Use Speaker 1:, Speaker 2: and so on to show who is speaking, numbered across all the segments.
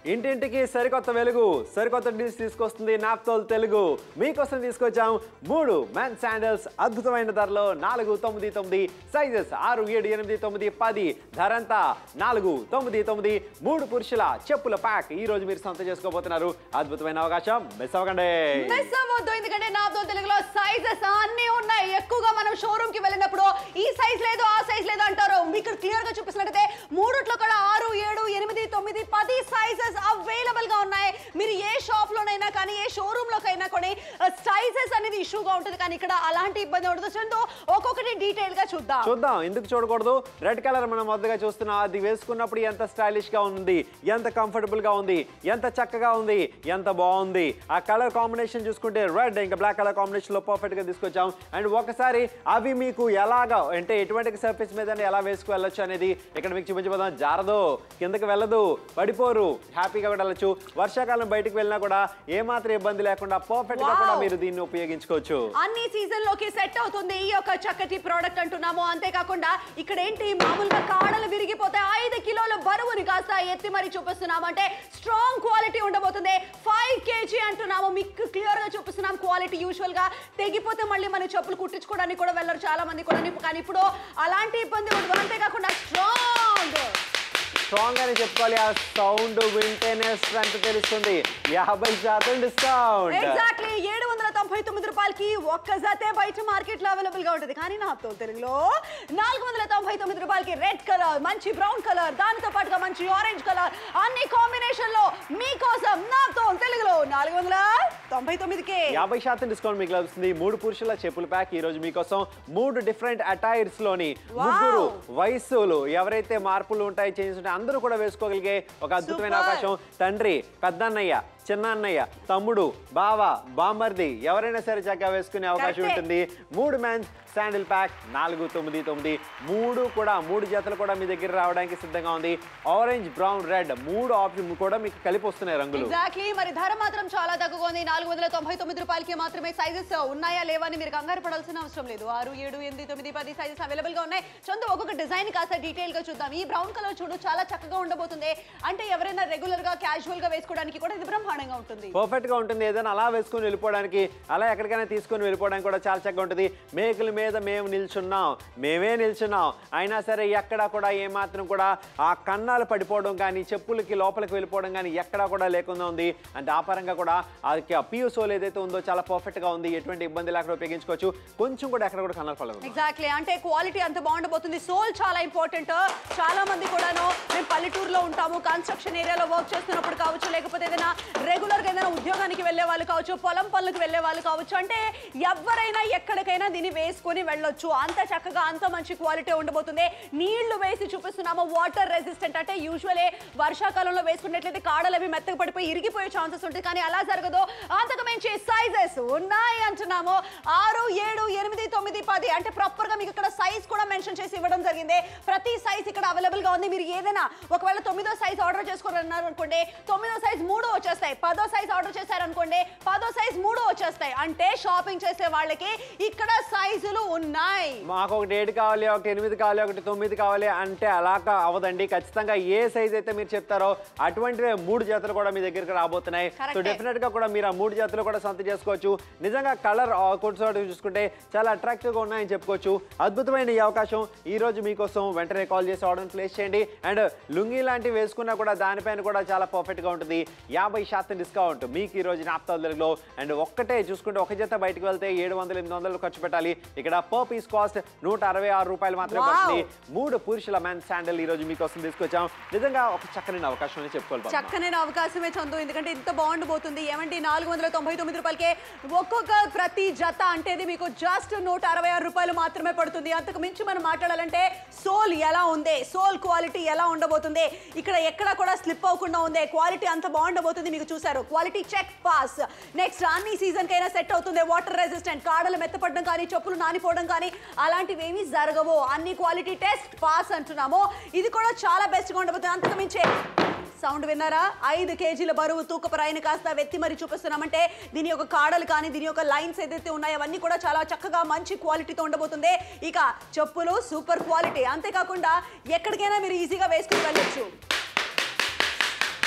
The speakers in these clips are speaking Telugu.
Speaker 1: ఇంటింటికి సరికొత్త వెలుగు సరికొత్త డిష్ తీసుకొస్తుంది నాప్తోల్ తెలుగు మీకోసం తీసుకొచ్చాం మూడు మ్యాన్ శాండల్స్ అద్భుతమైన ధరలో నాలుగు తొమ్మిది తొమ్మిది సైజెస్ ఆరు ఏడు ఎనిమిది తొమ్మిది పది ధరంతా నాలుగు తొమ్మిది తొమ్మిది మూడు పురుషుల చెప్పుల ప్యాక్ ఈ రోజు మీరు సొంత చేసుకోబోతున్నారు అద్భుతమైన అవకాశం మిస్ అవ్వకండి
Speaker 2: మిస్ అవ్వద్దు ఎందుకంటే నాతో తెలుగులో సైజెస్ అన్ని ఉన్నాయి ఎక్కువగా మనం షోరూమ్ కి వెళ్ళినప్పుడు ఈ సైజ్ లేదు ఆ సైజ్ లేదు అంటారు మీకు క్లియర్ గా చూపిస్తున్నట్టయితే మూడిట్లో కూడా ఆరు ఏడు ఎనిమిది తొమ్మిది పది సైజెస్ అవైలబుల్ గా ఉన్నాయి మీరు ఏ షాప్ లోనైనా కానీ ఏ షోరూమ్ లోకైనా కొని సైజెస్ అనేది ఇష్యూగా ఉంటుంది కానీ ఇక్కడ అలాంటి ఇబ్బంది ఉండదు చందు ఒక్కొక్కటి డీటెయిల్ గా చూద్దాం
Speaker 1: చూద్దాం ఎందుకు చూడకూడదు రెడ్ కలర్ మనం మొదటగా చూస్తున్నాం అది వేసుకున్నప్పుడు ఎంత స్టైలిష్ గా ఉంది ఎంత కంఫర్టబుల్ గా ఉంది ఎంత చక్కగా ఉంది ఎంత బాగుంది ఆ కలర్ కాంబినేషన్ చూసుకుంటే రెడ్ ఇంకా బ్లాక్ కలర్ కాంబినేషన్ లో పర్ఫెక్ట్ గా తీసుకొచ్చాం అండ్ ఒకసారి అవి మీకు ఎలాగా అంటే ఎటువంటి సర్ఫేస్ మీద ఎలా వేసుకు వెళ్ళొచ్చు అనేది ఇక్కడ మీకు చూపించబోదాం జారదు కిందకి వెళ్ళదు పడిపోరు హ్యాపీగా కూడా వెళ్ళొచ్చు వర్షాకాలం బయటికి వెళ్ళినా కూడా ఏమాత్రం ఇబ్బంది లేకుండా పర్ఫెక్ట్ గా కూడా
Speaker 2: Wow.
Speaker 1: మీరు దీన్ని ఉపయోగించుకోవచ్చు
Speaker 2: అన్ని సీజన్ లోకి సెట్ అవుతుంది ఈ యొక్క చక్కటి ప్రోడక్ట్ అంటున్నాము అంతేకాకుండా ఇక్కడ ఏంటి మామూలుగా కాడలు విరిగిపోతే ఐదు కిలోల బరువుని కాస్త ఎత్తి మరి చూపిస్తున్నాము అంటే స్ట్రాంగ్ క్వాలిటీ ఉండబోతుంది ఫైవ్ కేజీ అంటున్నాము మీకు క్లియర్ గా చూపిస్తున్నాం క్వాలిటీ యూజువల్ గా తెగిపోతే మళ్ళీ మన చెప్పులు కుట్టించుకోవడానికి కూడా వెళ్ళరు చాలా మంది కూడా కానీ ఇప్పుడు అలాంటి ఇబ్బంది ఉండదు అంతేకాకుండా స్ట్రాంగ్
Speaker 1: స్ట్రాంగ్ అని చెప్పుకోవాలి ఆ సౌండ్ వింటేనే స్ట్రెంత్ తెలుస్తుంది యాభై శాతం డిస్కౌంట్
Speaker 2: ఎగ్జాక్ట్లీ ఏడు వందల తొంభై తొమ్మిది రూపాయలకి ఒక్క జతే బయట మార్కెట్ లో అవైలబుల్ గా ఉంటుంది కానీ నాతో తెలుగులో నాలుగు వందల తొంభై తొమ్మిది రూపాయలకి రెడ్ కలర్ మంచి బ్రౌన్ కలర్ దానితో పాటుగా మంచి ఆరెంజ్ కలర్ అన్ని కాంబినేషన్ లో మీకోసం నాతో తెలుగులో నాలుగు వందల తొంభై తొమ్మిదికే
Speaker 1: యాభై శాతం డిస్కౌంట్ మీకు లభిస్తుంది మూడు పురుషుల చెప్పుల ప్యాక్ ఈ రోజు మీకోసం మూడు డిఫరెంట్ అటైర్స్ లోని
Speaker 2: Wow.
Speaker 1: ముగ్గురు వయస్సులు ఎవరైతే మార్పులు ఉంటాయి చేంజెస్ ఉంటాయి అందరూ కూడా వేసుకోగలిగే ఒక అద్భుతమైన
Speaker 2: Super.
Speaker 1: అవకాశం తండ్రి పెద్దన్నయ్య చిన్న అన్నయ్య తమ్ముడు బావ బామర్ది ఎవరైనా సరే చక్కగా వేసుకునే అవకాశం
Speaker 2: Correct.
Speaker 1: ఉంటుంది మూడు మ్యాన్స్ శాండిల్ ప్యాక్ నాలుగు తొమ్మిది తొమ్మిది మూడు కూడా మూడు జతలు కూడా మీ దగ్గర రావడానికి సిద్ధంగా ఉంది ఆరెంజ్ బ్రౌన్ రెడ్ మూడు ఆప్షన్ కూడా మీకు కలిపి వస్తున్నాయి రంగులు
Speaker 2: ఎగ్జాక్ట్లీ మరి ధర మాత్రం చాలా తక్కువగా ఉంది నాలుగు వందల తొంభై తొమ్మిది రూపాయలకి మాత్రమే సైజెస్ ఉన్నాయా లేవా అని మీరు కంగారు పడాల్సిన అవసరం లేదు ఆరు ఏడు ఎనిమిది తొమ్మిది పది సైజెస్ అవైలబుల్ గా ఉన్నాయి చందు ఒక్కొక్క డిజైన్ కాస్త డీటెయిల్ గా చూద్దాం ఈ బ్రౌన్ కలర్ చూడు చాలా చక్కగా ఉండబోతుంది అంటే ఎవరైనా రెగ్యులర్ గా క్యాజువల్ గా వేసుకోవడానికి కూడా ఇది బ్రహ్మాండంగా ఉంటుంది
Speaker 1: పర్ఫెక్ట్ గా ఉంటుంది ఏదైనా అలా వేసుకొని వెళ్ళిపోవడానికి అలా ఎక్కడికైనా తీసుకొని వెళ్ళిపోవడానికి కూడా చాలా చక్కగా ఉంటుంది మేకుల మీద మేము నిల్చున్నాం మేమే నిల్చున్నాం అయినా సరే ఎక్కడా కూడా ఏమాత్రం కూడా ఆ కన్నాలు పడిపోవడం కానీ చెప్పులకి లోపలికి వెళ్ళిపోవడం కానీ ఎక్కడా కూడా లేకుండా ఉంది అంటే ఆ పరంగా కూడా ఆ పియూ సోల్ ఏదైతే ఉందో చాలా పర్ఫెక్ట్ గా ఉంది ఎటువంటి ఇబ్బంది లేకుండా ఉపయోగించుకోవచ్చు కొంచెం కూడా ఎక్కడ కూడా కన్నాలు పడదు
Speaker 2: ఎగ్జాక్ట్లీ అంటే క్వాలిటీ అంత బాగుండబోతుంది సోల్ చాలా ఇంపార్టెంట్ చాలా మంది కూడాను మేము పల్లెటూరులో ఉంటాము కన్స్ట్రక్షన్ ఏరియాలో వర్క్ చేస్తున్నప్పుడు కావచ్చు లేకపోతే ఏదైనా రెగ్యులర్ గా ఏదైనా ఉద్యోగానికి వెళ్ళే వాళ్ళు కావచ్చు పొలం పనులకు వెళ్ళే వాళ్ళు కావచ్చు అంటే ఎవరైనా ఎక్కడికైనా దీన్ని వేసుకొని వెళ్ళొచ్చు అంత చక్కగా అంత మంచి క్వాలిటీ ఉండబోతుంది నీళ్లు వేసి చూపిస్తున్నాము వాటర్ రెసిస్టెంట్ అంటే యూజువలే వర్షాకాలంలో వేసుకున్నట్లయితే కాడలు అవి మెత్తగా పడిపోయి ఇరిగిపోయే ఛాన్సెస్ ఉంటుంది కానీ అలా జరగదు అంతకు మించి సైజెస్ ఉన్నాయి అంటున్నాము ఆరు ఏడు ఎనిమిది తొమ్మిది పది అంటే ప్రాపర్ గా మీకు ఇక్కడ సైజ్ కూడా మెన్షన్ చేసి ఇవ్వడం జరిగింది ప్రతి సైజ్ ఇక్కడ అవైలబుల్ గా ఉంది మీరు ఏదైనా ఒకవేళ తొమ్మిదో సైజ్ ఆర్డర్ చేసుకోవాలన్నారు అనుకోండి తొమ్మిదో సైజ్ మూడు వచ్చేస్తాయి పదో సైజ్ ఆర్డర్ చేశారనుకోండి పదో సైజ్ మూడు వచ్చేస్తాయి అంటే షాపింగ్ చేసే వాళ్ళకి ఇక్కడ సైజులు ఉన్నాయి
Speaker 1: మాకు ఒకటి ఏడు కావాలి ఒకటి ఎనిమిది కావాలి ఒకటి తొమ్మిది కావాలి అంటే అలా కా- అవ్వదండి ఖచ్చితంగా ఏ సైజ్ అయితే మీరు చెప్తారో అటువంటి మూడు జతలు కూడా మీ దగ్గరికి రాబోతున్నాయి సో
Speaker 2: Correct.
Speaker 1: డెఫినెట్ గా కూడా మీరు ఆ మూడు జతలు కూడా సొంత చేసుకోవచ్చు నిజంగా కలర్ కొట్టు చూసుకుంటే చాలా అట్రాక్టివ్ గా ఉన్నాయని చెప్పుకోవచ్చు అద్భుతమైన ఈ అవకాశం ఈ రోజు మీకోసం వెంటనే కాల్ చేసి ఆర్డర్ ప్లేస్ చేయండి అండ్ లుంగి లాంటివి వేసుకున్నా కూడా దానిపైన కూడా చాలా పర్ఫెక్ట్ గా ఉంటుంది యాభై శాతం డిస్కౌంట్ మీకు ఈ రోజు నాప్తా తెలుగులో అండ్ ఒక్కటే చూసుకుంటే ఒక జత బయటకు వెళ్తే ఏడు వందలు ఎనిమిది వందలు ఖర్చు పెట్టాలి ఇక్కడ పర్ పీస్ కాస్ట్ నూట అరవై ఆరు రూపాయలు మాత్రమే
Speaker 2: Wow.
Speaker 1: పడుతుంది మూడు పురుషుల మ్యాన్ శాండల్ ఈ రోజు మీకోసం తీసుకొచ్చాం నిజంగా ఒక చక్కని అవకాశం అని చెప్పుకోవాలి పద్మ.
Speaker 2: చక్కనైన అవకాశమే చందు ఎందుకంటే ఇంత బాగుండబోతుంది ఏమంటే నాలుగు వందల తొంభై తొమ్మిది రూపాయలకే ఒక్కొక్క ప్రతి జత అంటే ఇది మీకు జస్ట్ నూట అరవై ఆరు రూపాయలు మాత్రమే పడుతుంది అంతకు మించి మనం మాట్లాడాలంటే సోల్ ఎలా ఉంది సోల్ క్వాలిటీ ఎలా ఉండబోతుంది ఇక్కడ ఎక్కడ కూడా స్లిప్ అవ్వకుండా ఉంది క్వాలిటీ అంత బాగుండబోతుంది మీకు చూసారు క్వాలిటీ చెక్ పాస్ నెక్స్ట్ అన్ని సీజన్ కైనా సెట్ అవుతుంది వాటర్ రెసిస్టెంట్ కాడలు మెత్తపడడం కానీ చెప్పులు నానిపోవడం కానీ అలాంటివి ఏమీ జరగవు అన్ని క్వాలిటీ టెస్ట్ పాస్ అంటున్నాము ఇది కూడా చాలా బెస్ట్గా ఉండబోతుంది అంతకు మించే సౌండ్ విన్నారా ఐదు కేజీల బరువు తూకపరాయిని కాస్త వెత్తి మరి చూపిస్తున్నామంటే దీని యొక్క కాడలు కానీ దీని యొక్క లైన్స్ ఏదైతే ఉన్నాయో అవన్నీ కూడా చాలా చక్కగా మంచి క్వాలిటీతో ఉండబోతుంది ఇక చెప్పులు సూపర్ క్వాలిటీ అంతేకాకుండా ఎక్కడికైనా మీరు ఈజీగా వేసుకుని వెళ్ళొచ్చు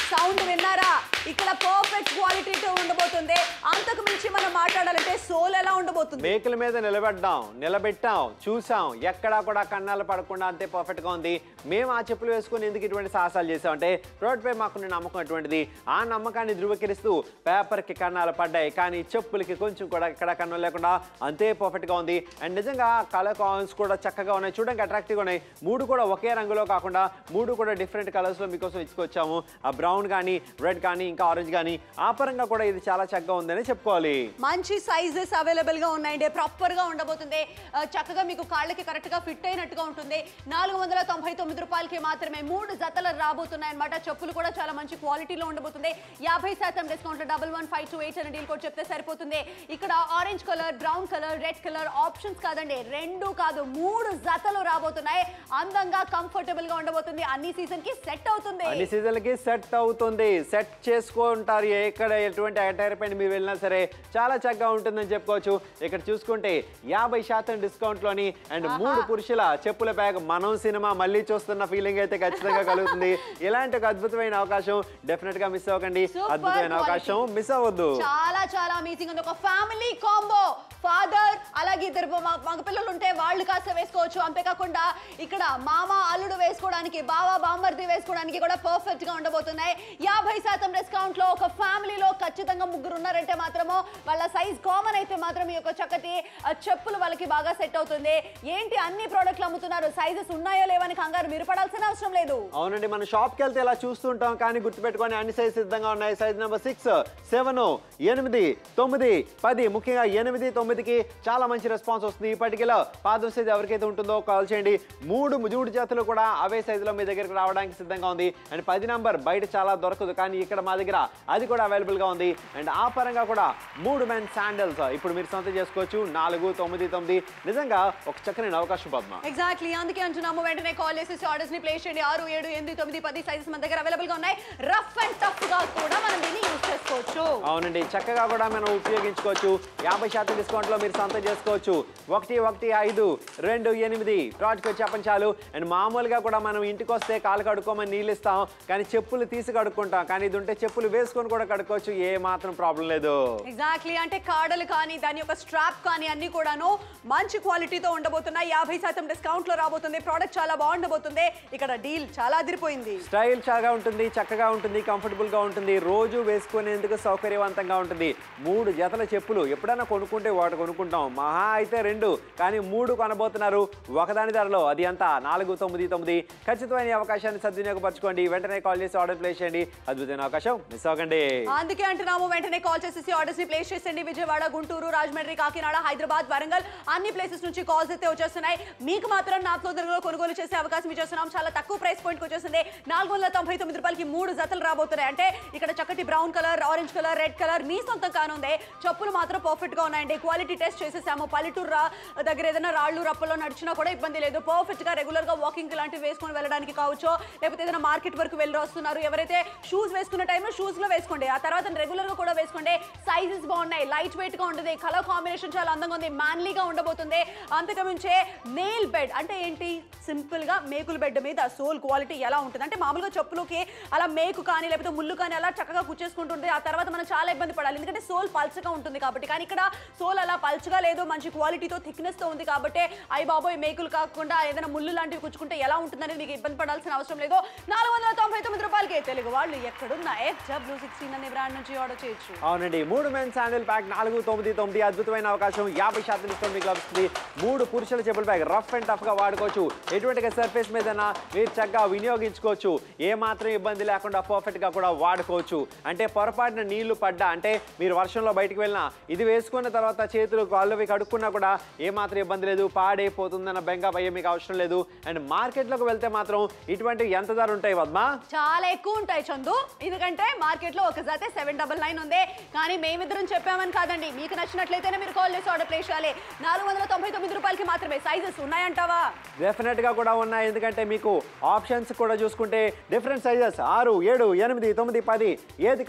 Speaker 2: సౌండ్ విన్నారా ఇక్కడ పర్ఫెక్ట్ క్వాలిటీతో ఉండబోతుంది అంతకు మించి మనం మాట్లాడాలంటే సోల్ ఎలా ఉండబోతుంది
Speaker 1: మేకుల మీద నిలబెట్టాం నిలబెట్టాం చూసాం ఎక్కడా కూడా కన్నాలు పడకుండా అంతే పర్ఫెక్ట్ గా ఉంది మేము ఆ చెప్పులు వేసుకుని ఎందుకు ఇటువంటి సాహసాలు చేసామంటే రోడ్ పై మాకున్న నమ్మకం అటువంటిది ఆ నమ్మకాన్ని ధృవీకరిస్తూ పేపర్ కి కన్నాలు పడ్డాయి కానీ చెప్పులకి కొంచెం కూడా ఎక్కడ కన్నం లేకుండా అంతే పర్ఫెక్ట్ గా ఉంది అండ్ నిజంగా కలర్ కాయిన్స్ కూడా చక్కగా ఉన్నాయి చూడడానికి అట్రాక్టివ్ గా ఉన్నాయి మూడు కూడా ఒకే రంగులో కాకుండా మూడు కూడా డిఫరెంట్ కలర్స్ లో మీకోసం ఇచ్చుకొచ్చాము ఆ బ్రౌన్ కానీ రెడ్ కానీ ఇంకా ఆరెంజ్ కానీ ఆ పరంగా కూడా ఇది చాలా చక్కగా ఉందని చెప్పుకోవాలి
Speaker 2: మంచి సైజెస్ అవైలబుల్ గా ఉన్నాయండి ప్రాపర్ గా ఉండబోతుంది ఆ, చక్కగా మీకు కాళ్ళకి కరెక్ట్ గా ఫిట్ అయినట్టుగా ఉంటుంది నాలుగు వందల తొంభై తొమ్మిది రూపాయలకి మాత్రమే మూడు జతలు రాబోతున్నాయి అనమాట చెప్పులు కూడా చాలా మంచి క్వాలిటీలో ఉండబోతుంది యాభై శాతం discount double one five two eight అని డీల్ కోడ్ చెప్తే సరిపోతుంది ఇక్కడ orange colour brown colour red colour options కాదండి రెండు కాదు మూడు జతలు రాబోతున్నాయి అందంగా కంఫర్టబుల్ గా ఉండబోతుంది అన్ని సీజన్ కి సెట్ అవుతుంది
Speaker 1: అన్ని సీజన్లకి సెట్ అవుతుంది సెట్ చేసుకుంటారు ఎక్కడ ఎటువంటి అటైర్ పైన మీరు వెళ్ళినా సరే చాలా చక్కగా ఉంటుందని చెప్పుకోవచ్చు ఇక్కడ చూసుకుంటే యాభై శాతం డిస్కౌంట్ లోని అండ్
Speaker 2: ఆహా.
Speaker 1: మూడు పురుషుల చెప్పుల బ్యాగ్ మనం సినిమా మళ్ళీ చూస్తున్న ఫీలింగ్ అయితే ఖచ్చితంగా కలుగుతుంది ఇలాంటి ఒక అద్భుతమైన అవకాశం డెఫినెట్ గా మిస్ అవ్వకండి
Speaker 2: Super
Speaker 1: అద్భుతమైన
Speaker 2: quality.
Speaker 1: అవకాశం మిస్ అవ్వద్దు
Speaker 2: చాలా చాలా అమేజింగ్ ఉంది ఒక ఫ్యామిలీ కాంబో ఫాదర్ అలాగే ఇద్దరు మ- మగపిల్లలు ఉంటే వాళ్ళు కాస్త వేసుకోవచ్చు అంతేకాకుండా ఇక్కడ మామ అల్లుడు వేసుకోవడానికి బావ బామ్మర్ది వేసుకోవడానికి కూడా పర్ఫెక్ట్ గా ఉండబోతున్నాయి యాభై శాతం డిస్కౌంట్ లో ఒక ఫ్యామిలీలో ఖచ్చితంగా ముగ్గురు ఉన్నారంటే మాత్రము వాళ్ళ సైజ్ కామన్ అయితే మాత్రం ఈ యొక్క చక్కటి ఆ, చెప్పులు వాళ్ళకి బాగా సెట్ అవుతుంది ఏంటి అన్ని ప్రోడక్ట్లు అమ్ముతున్నారు సైజెస్ ఉన్నాయో లేవని కంగారు మీరు పడాల్సిన అవసరం లేదు
Speaker 1: అవునండి మన షాప్కి వెళ్తే ఇలా చూస్తుంటాం కానీ గుర్తుపెట్టుకొని అన్ని సైజ్ సిద్ధంగా ఉన్నాయి సైజ్ నెంబర్ సిక్స్ సెవెన్ ఎనిమిది తొమ్మిది పది ముఖ్యంగా ఎనిమిది తొమ్మిదికి చాలా మంచి రెస్పాన్స్ వస్తుంది ఇప్పటికిలో పాదం సైజ్ ఎవరికైతే ఉంటుందో కాల్ చేయండి మూడు మూడు జాతులు కూడా అవే సైజులో మీ దగ్గరికి రావడానికి సిద్ధంగా ఉంది అండ్ పది నంబర్ బయట చాలా దొరకదు కానీ ఇక్కడ మా దగ్గర అది కూడా available గా ఉంది అండ్ ఆ పరంగా కూడా మూడు మెన్ శాండల్స్ ఇప్పుడు మీరు సొంతం చేసుకోవచ్చు నాలుగు తొమ్మిది తొమ్మిది నిజంగా ఒక చక్కని అవకాశం పద్మ
Speaker 2: ఎగ్జాక్ట్లీ అందుకే అంటున్నాము వెంటనే కాల్ చేసేసి ఆర్డర్స్ ని ప్లేస్ చేయండి ఆరు ఏడు ఎనిమిది తొమ్మిది పది సైజెస్ మన దగ్గర అవైలబుల్ గా ఉన్నాయి రఫ్ అండ్ టఫ్ గా కూడా మనం దీన్ని యూజ్ చేసుకోవచ్చు
Speaker 1: అవునండి చక్కగా కూడా మనం ఉపయోగించుకోవచ్చు యాభై శాతం డిస్కౌంట్ లో మీరు సొంతం చేసుకోవచ్చు ఒకటి ఒకటి ఐదు రెండు ఎనిమిది ప్రాజెక్ట్ వచ్చి చెప్పండి చాలు అండ్ మామూలుగా కూడా మనం ఇంటికి వస్తే కాలు కడుక్కోమని నీళ్ళు ఇస్తాం కానీ చెప్పులు తీసి కడుక్కుంటాం కానీ ఇది ఉంటే చెప్పులు వేసుకొని కూడా కడుక్కోవచ్చు ఏ మాత్రం ప్రాబ్లం లేదు
Speaker 2: ఎగ్జాక్ట్లీ అంటే కాడలు కానీ దాని యొక్క స్ట్రాప్ కానీ అన్ని కూడాను మంచి క్వాలిటీతో ఉండబోతున్నాయి యాభై శాతం డిస్కౌంట్ లో రాబోతుంది ప్రోడక్ట్ చాలా బాగుండబోతుంది ఇక్కడ డీల్ చాలా అదిరిపోయింది
Speaker 1: స్టైల్ చాలా ఉంటుంది చక్కగా ఉంటుంది కంఫర్టబుల్ గా ఉంటుంది రోజు వేసుకునేందుకు సౌకర్యవంతంగా ఉంటుంది మూడు జతల చెప్పులు ఎప్పుడైనా కొనుక్కుంటే ఒకటి కొనుక్కుంటాం మహా అయితే రెండు కానీ మూడు కొనబోతున్నారు ఒకదాని ధరలో అది అంత నాలుగు తొమ్మిది తొమ్మిది ఖచ్చితమైన ఈ అవకాశాన్ని సద్వినియోగపరచుకోండి వెంటనే కాల్ చేసి ఆర్డర్ ప్లేస్ చేయండి అద్భుతమైన అవకాశం మిస్ అవ్వకండి
Speaker 2: అందుకే అంటున్నాము వెంటనే కాల్ చేసేసి ఆర్డర్స్ ని ప్లేస్ చేసేయండి విజయవాడ గుంటూరు రాజమండ్రి కాకినాడ హైదరాబాద్ వరంగల్ అన్ని ప్లేసెస్ నుంచి కాల్స్ అయితే వచ్చేస్తున్నాయి మీకు మాత్రం నాతో ధరలో కొనుగోలు చేసే అవకాశం ఇచ్చేస్తున్నాం చాలా తక్కువ ప్రైస్ పాయింట్ వచ్చేసింది నాలుగు వందల తొంభై తొమ్మిది రూపాయలకి మూడు జతలు రాబోతున్నాయి అంటే ఇక్కడ చక్కటి brown colour orange colour red colour మీ సొంతం కానుంది చెప్పులు మాత్రం పర్ఫెక్ట్ గా ఉన్నాయండి క్వాలిటీ టెస్ట్ చేసేసాము పల్లెటూరు రా దగ్గర ఏదైనా రాళ్ళు రప్పల్లో నడిచినా కూడా ఇబ్బంది లేదు పర్ఫెక్ట్ గా రెగ్యులర్ గా వాకింగ్ లాంటివి వేసుకొని వెళ్ళడానికి కావచ్చు లేకపోతే ఏదైనా మార్కెట్ వరకు వెళ్ళి వస్తున్నారు ఎవరైతే షూస్ వేసుకున్న టైంలో షూస్ లో వేసుకోండి ఆ తర్వాత రెగ్యులర్ గా కూడా వేసుకోండి సైజెస్ బాగున్నాయి లైట్ వెయిట్ గా ఉంటుంది కలర్ కాంబినేషన్ చాలా అందంగా ఉంది మ్యాన్లీగా ఉండబోతుంది అంతకుమించే నెయిల్ బెడ్ అంటే ఏంటి సింపుల్ గా మేకుల బెడ్ మీద సోల్ క్వాలిటీ ఎలా ఉంటుంది అంటే మామూలుగా చెప్పులకి అలా మేకు కానీ లేకపోతే ముళ్ళు కానీ అలా చక్కగా కుచ్చేసుకుంటుంది ఆ తర్వాత మనం చాలా ఇబ్బంది పడాలి ఎందుకంటే సోల్ పల్చగా ఉంటుంది కాబట్టి కానీ ఇక్కడ సోల్ అలా పల్చగా లేదు మంచి క్వాలిటీతో థిక్నెస్ తో ఉంది కాబట్టి అయ్యి బాబోయ్ మేకులు కాకుండా ఏదైనా ముళ్ళు లాంటివి కుచ్చుకుంటే ఎలా ఉంటుందని మీకు ఇబ్బంది పడాల్సిన అవసరం లేదు నాలుగు వందల తొంభై తొమ్మిది రూపాయలకి తెలుగు వాళ్ళు ఎక్కడున్న ఎఫ్ డబ్ల్యూ సిక్స్టీన్ అనే బ్రాండ్ నుంచి ఆర్డర్ చేయొచ్చు
Speaker 1: అవునండి మూడు మెన్ శాండిల్ ప్యాక్ నాలుగు తొమ్మిది తొమ్మిది అద్భుతమైన అవకాశం యాభై శాతం డిస్కౌంట్ మీకు లభిస్తుంది మూడు పురుషుల చెప్పుల బ్యాగ్ రఫ్ అండ్ టఫ్ గా వాడుకోవచ్చు ఎటువంటి సర్ఫేస్ మీద మీరు చక్కగా వినియోగించుకోవచ్చు ఏ మాత్రం ఇబ్బంది లేకుండా పర్ఫెక్ట్ గా కూడా వాడుకోవచ్చు అంటే పొరపాటున నీళ్లు పడ్డా అంటే మీరు వర్షంలో బయటికి వెళ్ళినా ఇది వేసుకున్న తర్వాత చేతులు కాళ్ళవి కడుక్కున్నా కూడా ఏ మాత్రం ఇబ్బంది లేదు పాడైపోతుందన్న బెంగ భయం మీకు అవసరం లేదు అండ్ మార్కెట్లోకి వెళ్తే మాత్రం ఇటువంటి ఎంత ధర ఉంటాయి పద్మా
Speaker 2: చాలా ఎక్కువ ఉంటాయి చందు ఎందుకంటే మార్కెట్ లో ఒక జాతే సెవెన్ డబల్ నైన్ ఉంది కానీ మేమిద్దరం చెప్పామని కాదండి మీకు నచ్చినట్లయితేనే మీరు కాల్ చేసి ఆర్డర్ ప్లేస్ చేయాలి నాలుగు వందల తొంభై తొమ్మిది రూపాయలకి మాత్రమే సైజెస్ ఉన్నాయంటావా
Speaker 1: డెఫినెట్ గా కూడా ఉన్నాయి ఎందుకంటే మీకు ఆప్షన్స్ కూడా చూసుకుంటే డిఫరెంట్ సైజెస్ ఆరు ఏడు ఎనిమిది తొమ్మిది పది ఏది కావాలన్నా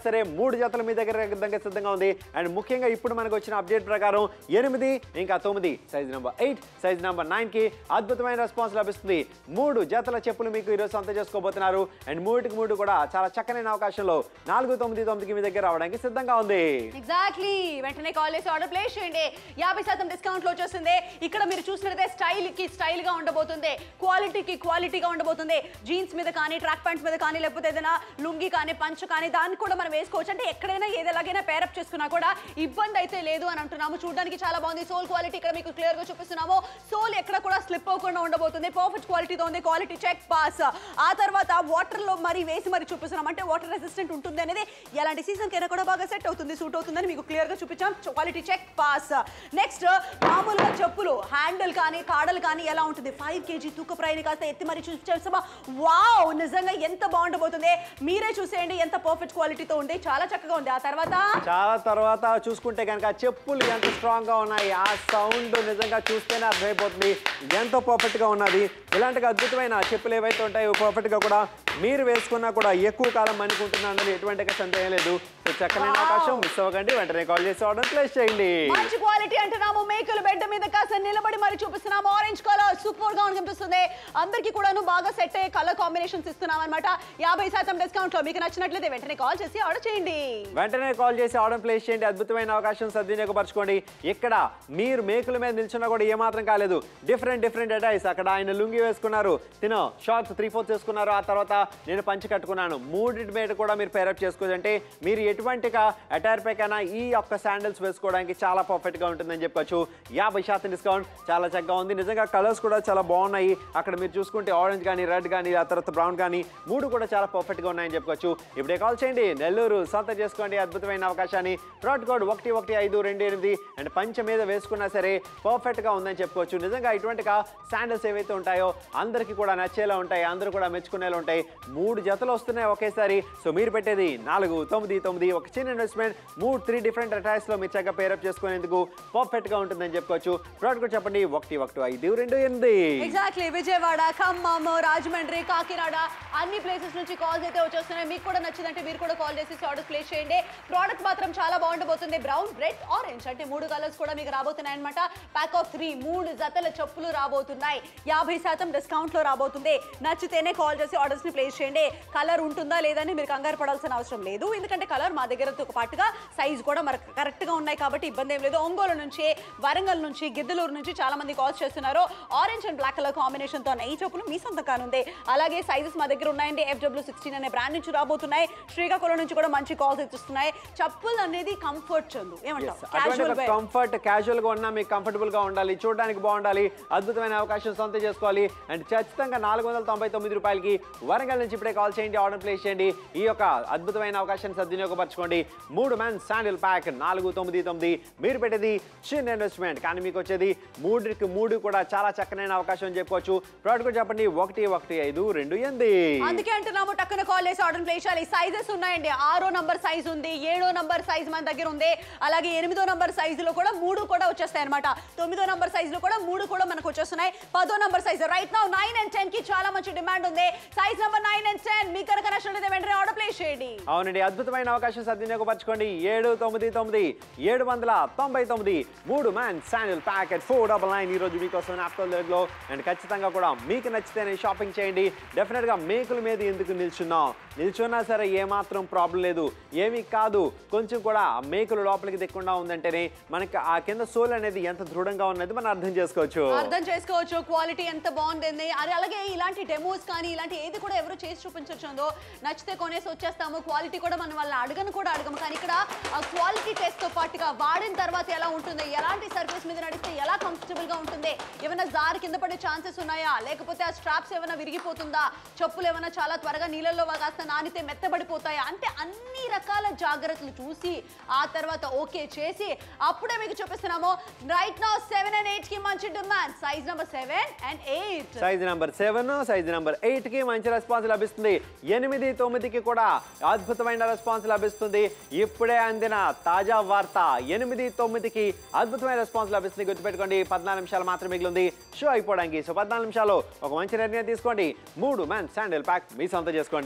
Speaker 1: సరే మూడు జతలు మీ దగ్గర దగ్గర సిద్ధంగా ఉంది అండ్ ముఖ్యంగా ఇప్పుడు మనకు వచ్చిన అప్డేట్ ప్రకారం ఎనిమిది ఇంకా తొమ్మిది size number eight size number nine కి అద్భుతమైన రెస్పాన్స్ లభిస్తుంది మూడు జతల చెప్పులు మీకు ఈరోజు సొంత చేసుకోబోతున్నారు అండ్ మూడికి మూడు కూడా చాలా చక్కనైన అవకాశంలో నాలుగు తొమ్మిది తొమ్మిదికి మీ దగ్గర రావడానికి సిద్ధంగా ఉంది
Speaker 2: ఎగ్జాక్ట్లీ వెంటనే కాల్ చేసి ఆర్డర్ ప్లేస్ చేయండి యాభై శాతం డిస్కౌంట్ లో వచ్చేస్తుంది ఇక్కడ మీరు చూసినట్లయితే స్టైల్ కి స్టైల్ గా ఉండబోతుంది క్వాలిటీకి క్వాలిటీగా ఉండబోతుంది జీన్స్ మీద కానీ ట్రాక్ ప్యాంట్స్ మీద కానీ లేకపోతే ఏదైనా లుంగి కానీ పంచ కానీ దాన్ని కూడా మనం వేసుకోవచ్చు అంటే ఎక్కడైనా ఏది ఎలాగైనా పేరప్ చేసుకున్నా కూడా ఇబ్బంది అయితే లేదు అని అంటున్నాము చూడడానికి చాలా బాగుంది సోల్ క్వాలిటీ ఇక్కడ మీకు క్లియర్ గా చూపిస్తున్నాము సోల్ ఎక్కడ కూడా స్లిప్ అవ్వకుండా ఉండబోతుంది పర్ఫెక్ట్ క్వాలిటీతో ఉంది క్వాలిటీ చెక్ పాస్ ఆ తర్వాత వాటర్ లో మరి వేసి మరి చూపిస్తున్నాం అంటే వాటర్ రెసిస్టెంట్ ఉంటుంది అనేది ఎలాంటి సీజన్ కైనా కూడా బాగా సెట్ అవుతుంది సూట్ అవుతుందని మీకు క్లియర్ గా చూపించాం క్వాలిటీ చెక్ పాస్ నెక్స్ట్ మామూలుగా చెప్పులు హ్యాండిల్ కానీ కాడలు కానీ ఎలా ఉంటుంది ఫైవ్ కేజీ తూక ప్రాయిని కాస్త ఎత్తి మరి చూసామా వావ్ నిజంగా ఎంత బాగుండబోతుంది మీరే చూసేయండి ఎంత పర్ఫెక్ట్ క్వాలిటీతో ఉంది చాలా చక్కగా ఉంది ఆ తర్వాత
Speaker 1: చాలా తర్వాత చూసుకుంటే కనుక చెప్పులు ఎంత స్ట్రాంగ్ గా ఉన్నాయి ఆ సౌండ్ నిజంగా చూస్తేనే అర్థమైపోతుంది ఎంతో పర్ఫెక్ట్ గా ఉన్నది ఇలాంటి అద్భుతమైన చెప్పులు ఏవైతే ఉంటాయో పర్ఫెక్ట్ గా కూడా మీరు వేసుకున్నా కూడా ఎక్కువ కాలం మనుకుంటున్నానని ఎటువంటి సందేహం లేదు సో చక్కనైన
Speaker 2: Wow.
Speaker 1: అవకాశం మిస్ అవ్వకండి వెంటనే కాల్ చేసి ఆర్డర్ ప్లేస్ చేయండి
Speaker 2: మంచి క్వాలిటీ అంటున్నాము మేకల బెడ్ మీద కాస్త నిలబడి మరి చూపిస్తున్నాము ఆరెంజ్ కలర్ సూపర్ గా కనిపిస్తుంది అందరికీ కూడాను బాగా సెట్ అయ్యే కలర్ కాంబినేషన్స్ ఇస్తున్నాం అనమాట యాభై శాతం డిస్కౌంట్ లో మీకు నచ్చినట్లయితే వెంటనే కాల్ చేసి ఆర్డర్ చేయండి
Speaker 1: వెంటనే కాల్ చేసి ఆర్డర్ ప్లేస్ చేయండి అద్భుతమైన అవకాశం సద్వినియోగపరచుకోండి ఇక్కడ మీరు మేకుల మీద నిల్చున్నా కూడా ఏమాత్రం కాలేదు డిఫరెంట్ డిఫరెంట్ అటైస్ అక్కడ ఆయన లుంగి వేసుకున్నారు తినో షార్ట్స్ త్రీ ఫోర్త్ వేసుకున్నారు ఆ తర్వాత నేను పంచి కట్టుకున్నాను మూడింటి మీద కూడా మీరు పేరప్ చేసుకోవచ్చు అంటే మీరు ఎటువంటిగా అటైర్ పైకైనా ఈ యొక్క శాండిల్స్ వేసుకోవడానికి చాలా పర్ఫెక్ట్ గా ఉంటుందని చెప్పొచ్చు యాభై శాతం డిస్కౌంట్ చాలా చక్కగా ఉంది నిజంగా కలర్స్ కూడా చాలా బాగున్నాయి అక్కడ మీరు చూసుకుంటే ఆరెంజ్ కానీ రెడ్ కానీ ఆ తర్వాత బ్రౌన్ కానీ మూడు కూడా చాలా పర్ఫెక్ట్ గా ఉన్నాయని చెప్పుకోవచ్చు ఇప్పుడే కాల్ చేయండి నెల్లూరు సొంత చేసుకోండి అద్భుతమైన అవకాశాన్ని ప్రాట్ కోడ్ ఒకటి ఒకటి ఐదు రెండు ఎనిమిది అండ్ పంచ మీద వేసుకున్నా సరే పర్ఫెక్ట్ గా ఉందని చెప్పుకోవచ్చు నిజంగా ఇటువంటిగా శాండిల్స్ ఏవైతే ఉంటాయో అందరికీ కూడా నచ్చేలా ఉంటాయి అందరూ కూడా మెచ్చుకునేలా ఉంటాయి మూడు జతలు వస్తున్నాయి ఒకేసారి సో మీరు పెట్టేది నాలుగు తొమ్మిది తొమ్మిది ఒక చిన్న ఇన్వెస్ట్మెంట్ మూడు త్రీ డిఫరెంట్ అటాక్స్ లో మీరు చక్కగా పేరప్ చేసుకునేందుకు పర్ఫెక్ట్ గా ఉంటుందని చెప్పుకోవచ్చు ప్రాట్ కోడ్ చెప్పండి ఒకటి ఒకటి ఐదు రెండు ఎనిమిది
Speaker 2: ఎగ్జాక్ట్లీ విజయవాడ ఖమ్మం రాజమండ్రి కాకినాడ అన్ని ప్లేసెస్ నుంచి కాల్స్ అయితే వచ్చేస్తున్నాయి మీకు కూడా నచ్చిందంటే మీరు కూడా కాల్ చేసి ఆర్డర్ ప్లేస్ చేయండి ప్రోడక్ట్ మాత్రం చాలా బాగుండబోతుంది బ్రౌన్ రెడ్ ఆరెంజ్ అంటే మూడు కలర్స్ కూడా మీకు రాబోతున్నాయి అనమాట ప్యాక్ ఆఫ్ త్రీ మూడు జతల చెప్పులు రాబోతున్నాయి యాభై శాతం డిస్కౌంట్ లో రాబోతుంది నచ్చితేనే కాల్ చేసి ఆర్డర్స్ ని ప్లేస్ చేయండి కలర్ ఉంటుందా లేదని మీరు కంగారు పడాల్సిన అవసరం లేదు ఎందుకంటే కలర్ మా దగ్గరతో పాటుగా సైజ్ కూడా మనకు కరెక్ట్ గా ఉన్నాయి కాబట్టి ఇబ్బంది ఏం లేదు ఒంగోలు నుంచి వరంగల్ నుంచి గిద్దలూరు నుంచి చాలా మంది కాల్స్ చేస్తున్నారు orange and black colour combination తో ఈ చెప్పులు మీ సొంత కానుంది అలాగే సైజెస్ మా దగ్గర ఉన్నాయండి ఎఫ్డబ్ల్యూ సిక్స్టీన్ అనే బ్రాండ్ నుంచి రాబోతున్నాయి శ్రీకాకుళం నుంచి కూడా మంచి కాల్స్ ఇస్తున్నాయి చెప్పులు అనేది కంఫర్ట్ చందు ఏమంటావు
Speaker 1: అటువంటి
Speaker 2: Casual
Speaker 1: ఒక
Speaker 2: wear.
Speaker 1: కంఫర్ట్ క్యాజువల్ గా ఉన్నా మీకు కంఫర్టబుల్ గా ఉండాలి చూడడానికి బాగుండాలి అద్భుతమైన అవకాశం సొంత చేసుకోవాలి అండ్ ఖచ్చితంగా నాలుగు వందల తొంభై తొమ్మిది రూపాయలకి వరంగల్ నుంచి ఇప్పుడే కాల్ చేయండి ఆర్డర్ ప్లేస్ చేయండి ఈ యొక్క అద్భుతమైన అవకాశాన్ని సద్వినియోగపరచుకోండి మూడు మ్యాన్ శాండిల్ ప్యాక్ నాలుగు తొమ్మిది తొమ్మిది మీరు పెట్టేది చిన్న ఇన్వెస్ట్మెంట్ కానీ మీకు వచ్చేది మూడుకి మూడు కూడా చాలా చక్కనైన అవకాశం అని చెప్పుకోవచ్చు ప్రోడక్ట్ కూడా చెప్పండి ఒకటి ఒకటి ఐదు రెండు ఎనిమిది
Speaker 2: అందుకే అంటున్నాము టక్కున కాల్ చేసి ఆర్డర్ ప్లేస్ చేయాలి సైజెస్ ఉన్నాయండి ఆరో నంబర్ సైజ్ ఉంది ఏడో నంబర్ సైజ్ మన దగ్గర ఉంది అలాగే ఎనిమిదో నంబర్ సైజులో కూడా మూడు కూడా వచ్చేస్తాయి అనమాట తొమ్మిదో నంబర్ సైజులో కూడా మూడు కూడా మనకు వచ్చేస్తున్నాయి పదో number size right now nine and ten కి చాలా మంచి డిమాండ్ ఉంది size number nine and ten మీ కనుక నచ్చినట్లయితే వెంటనే ఆర్డర్ ప్లేస్ చేయండి
Speaker 1: అవునండి అద్భుతమైన అవకాశం సద్వినియోగపరచుకోండి ఏడు తొమ్మిది తొమ్మిది ఏడు వందల తొంభై తొమ్మిది మూడు man sandal packet four double nine ఈరోజు మీకోసం నాప్తోల్ లో అండ్ ఖచ్చితంగా కూడా మీకు నచ్చితేనే షాపింగ్ చేయండి డెఫినెట్గా మేకుల మీద ఎందుకు నిల్చున్నాం నిల్చున్నా సరే ఏమాత్రం ప్రాబ్లం లేదు ఏమీ కాదు కొంచెం కూడా ఆ మేకులు లోపలికి దిక్కుండా ఉందంటేనే మనకి ఆ కింద సోల్ అనేది ఎంత దృఢంగా ఉన్నది మనం అర్థం చేసుకోవచ్చు
Speaker 2: అర్థం చేసుకోవచ్చు క్వాలిటీ ఎంత బాగుంది అది అలాగే ఇలాంటి డెమోస్ కానీ ఇలాంటి ఏది కూడా ఎవరు చేసి చూపించొచ్చుందో నచ్చితే కొనేసి వచ్చేస్తాము క్వాలిటీ కూడా మనం వాళ్ళని అడగను కూడా అడగము కానీ ఇక్కడ ఆ క్వాలిటీ టెస్ట్ తో పాటుగా వాడిన తర్వాత ఎలా ఉంటుంది ఎలాంటి సర్ఫేస్ మీద నడిస్తే ఎలా కంఫర్టబుల్ గా ఉంటుంది ఏమైనా జారి కింద పడే ఛాన్సెస్ ఉన్నాయా లేకపోతే ఆ స్ట్రాప్స్ ఏమైనా విరిగిపోతుందా చెప్పులు ఏమైనా చాలా త్వరగా నీళ్ళల్లో కాస్త నానితే మెత్తబడిపోతాయా అంటే అన్ని రకాల జాగ్రత్తలు చూసి ఆ తర్వాత ఓకే చేసి అప్పుడే మీకు చూపిస్తున్నాము right now seven and eight కి మంచి demand size number seven and eight
Speaker 1: size number seven size number eight కి మంచి రెస్పాన్స్ లభిస్తుంది ఎనిమిది తొమ్మిదికి కూడా అద్భుతమైన రెస్పాన్స్ లభిస్తుంది ఇప్పుడే అందిన తాజా వార్త ఎనిమిది తొమ్మిదికి అద్భుతమైన రెస్పాన్స్ లభిస్తుంది గుర్తుపెట్టుకోండి పద్నాలుగు నిమిషాలు మాత్రమే మిగిలింది షో అయిపోవడానికి సో పద్నాలుగు నిమిషాలు ఒక మంచి నిర్ణయం తీసుకోండి మూడు మ్యాన్ శాండిల్ ప్యాక్ మీ సొంత చేసుకోండి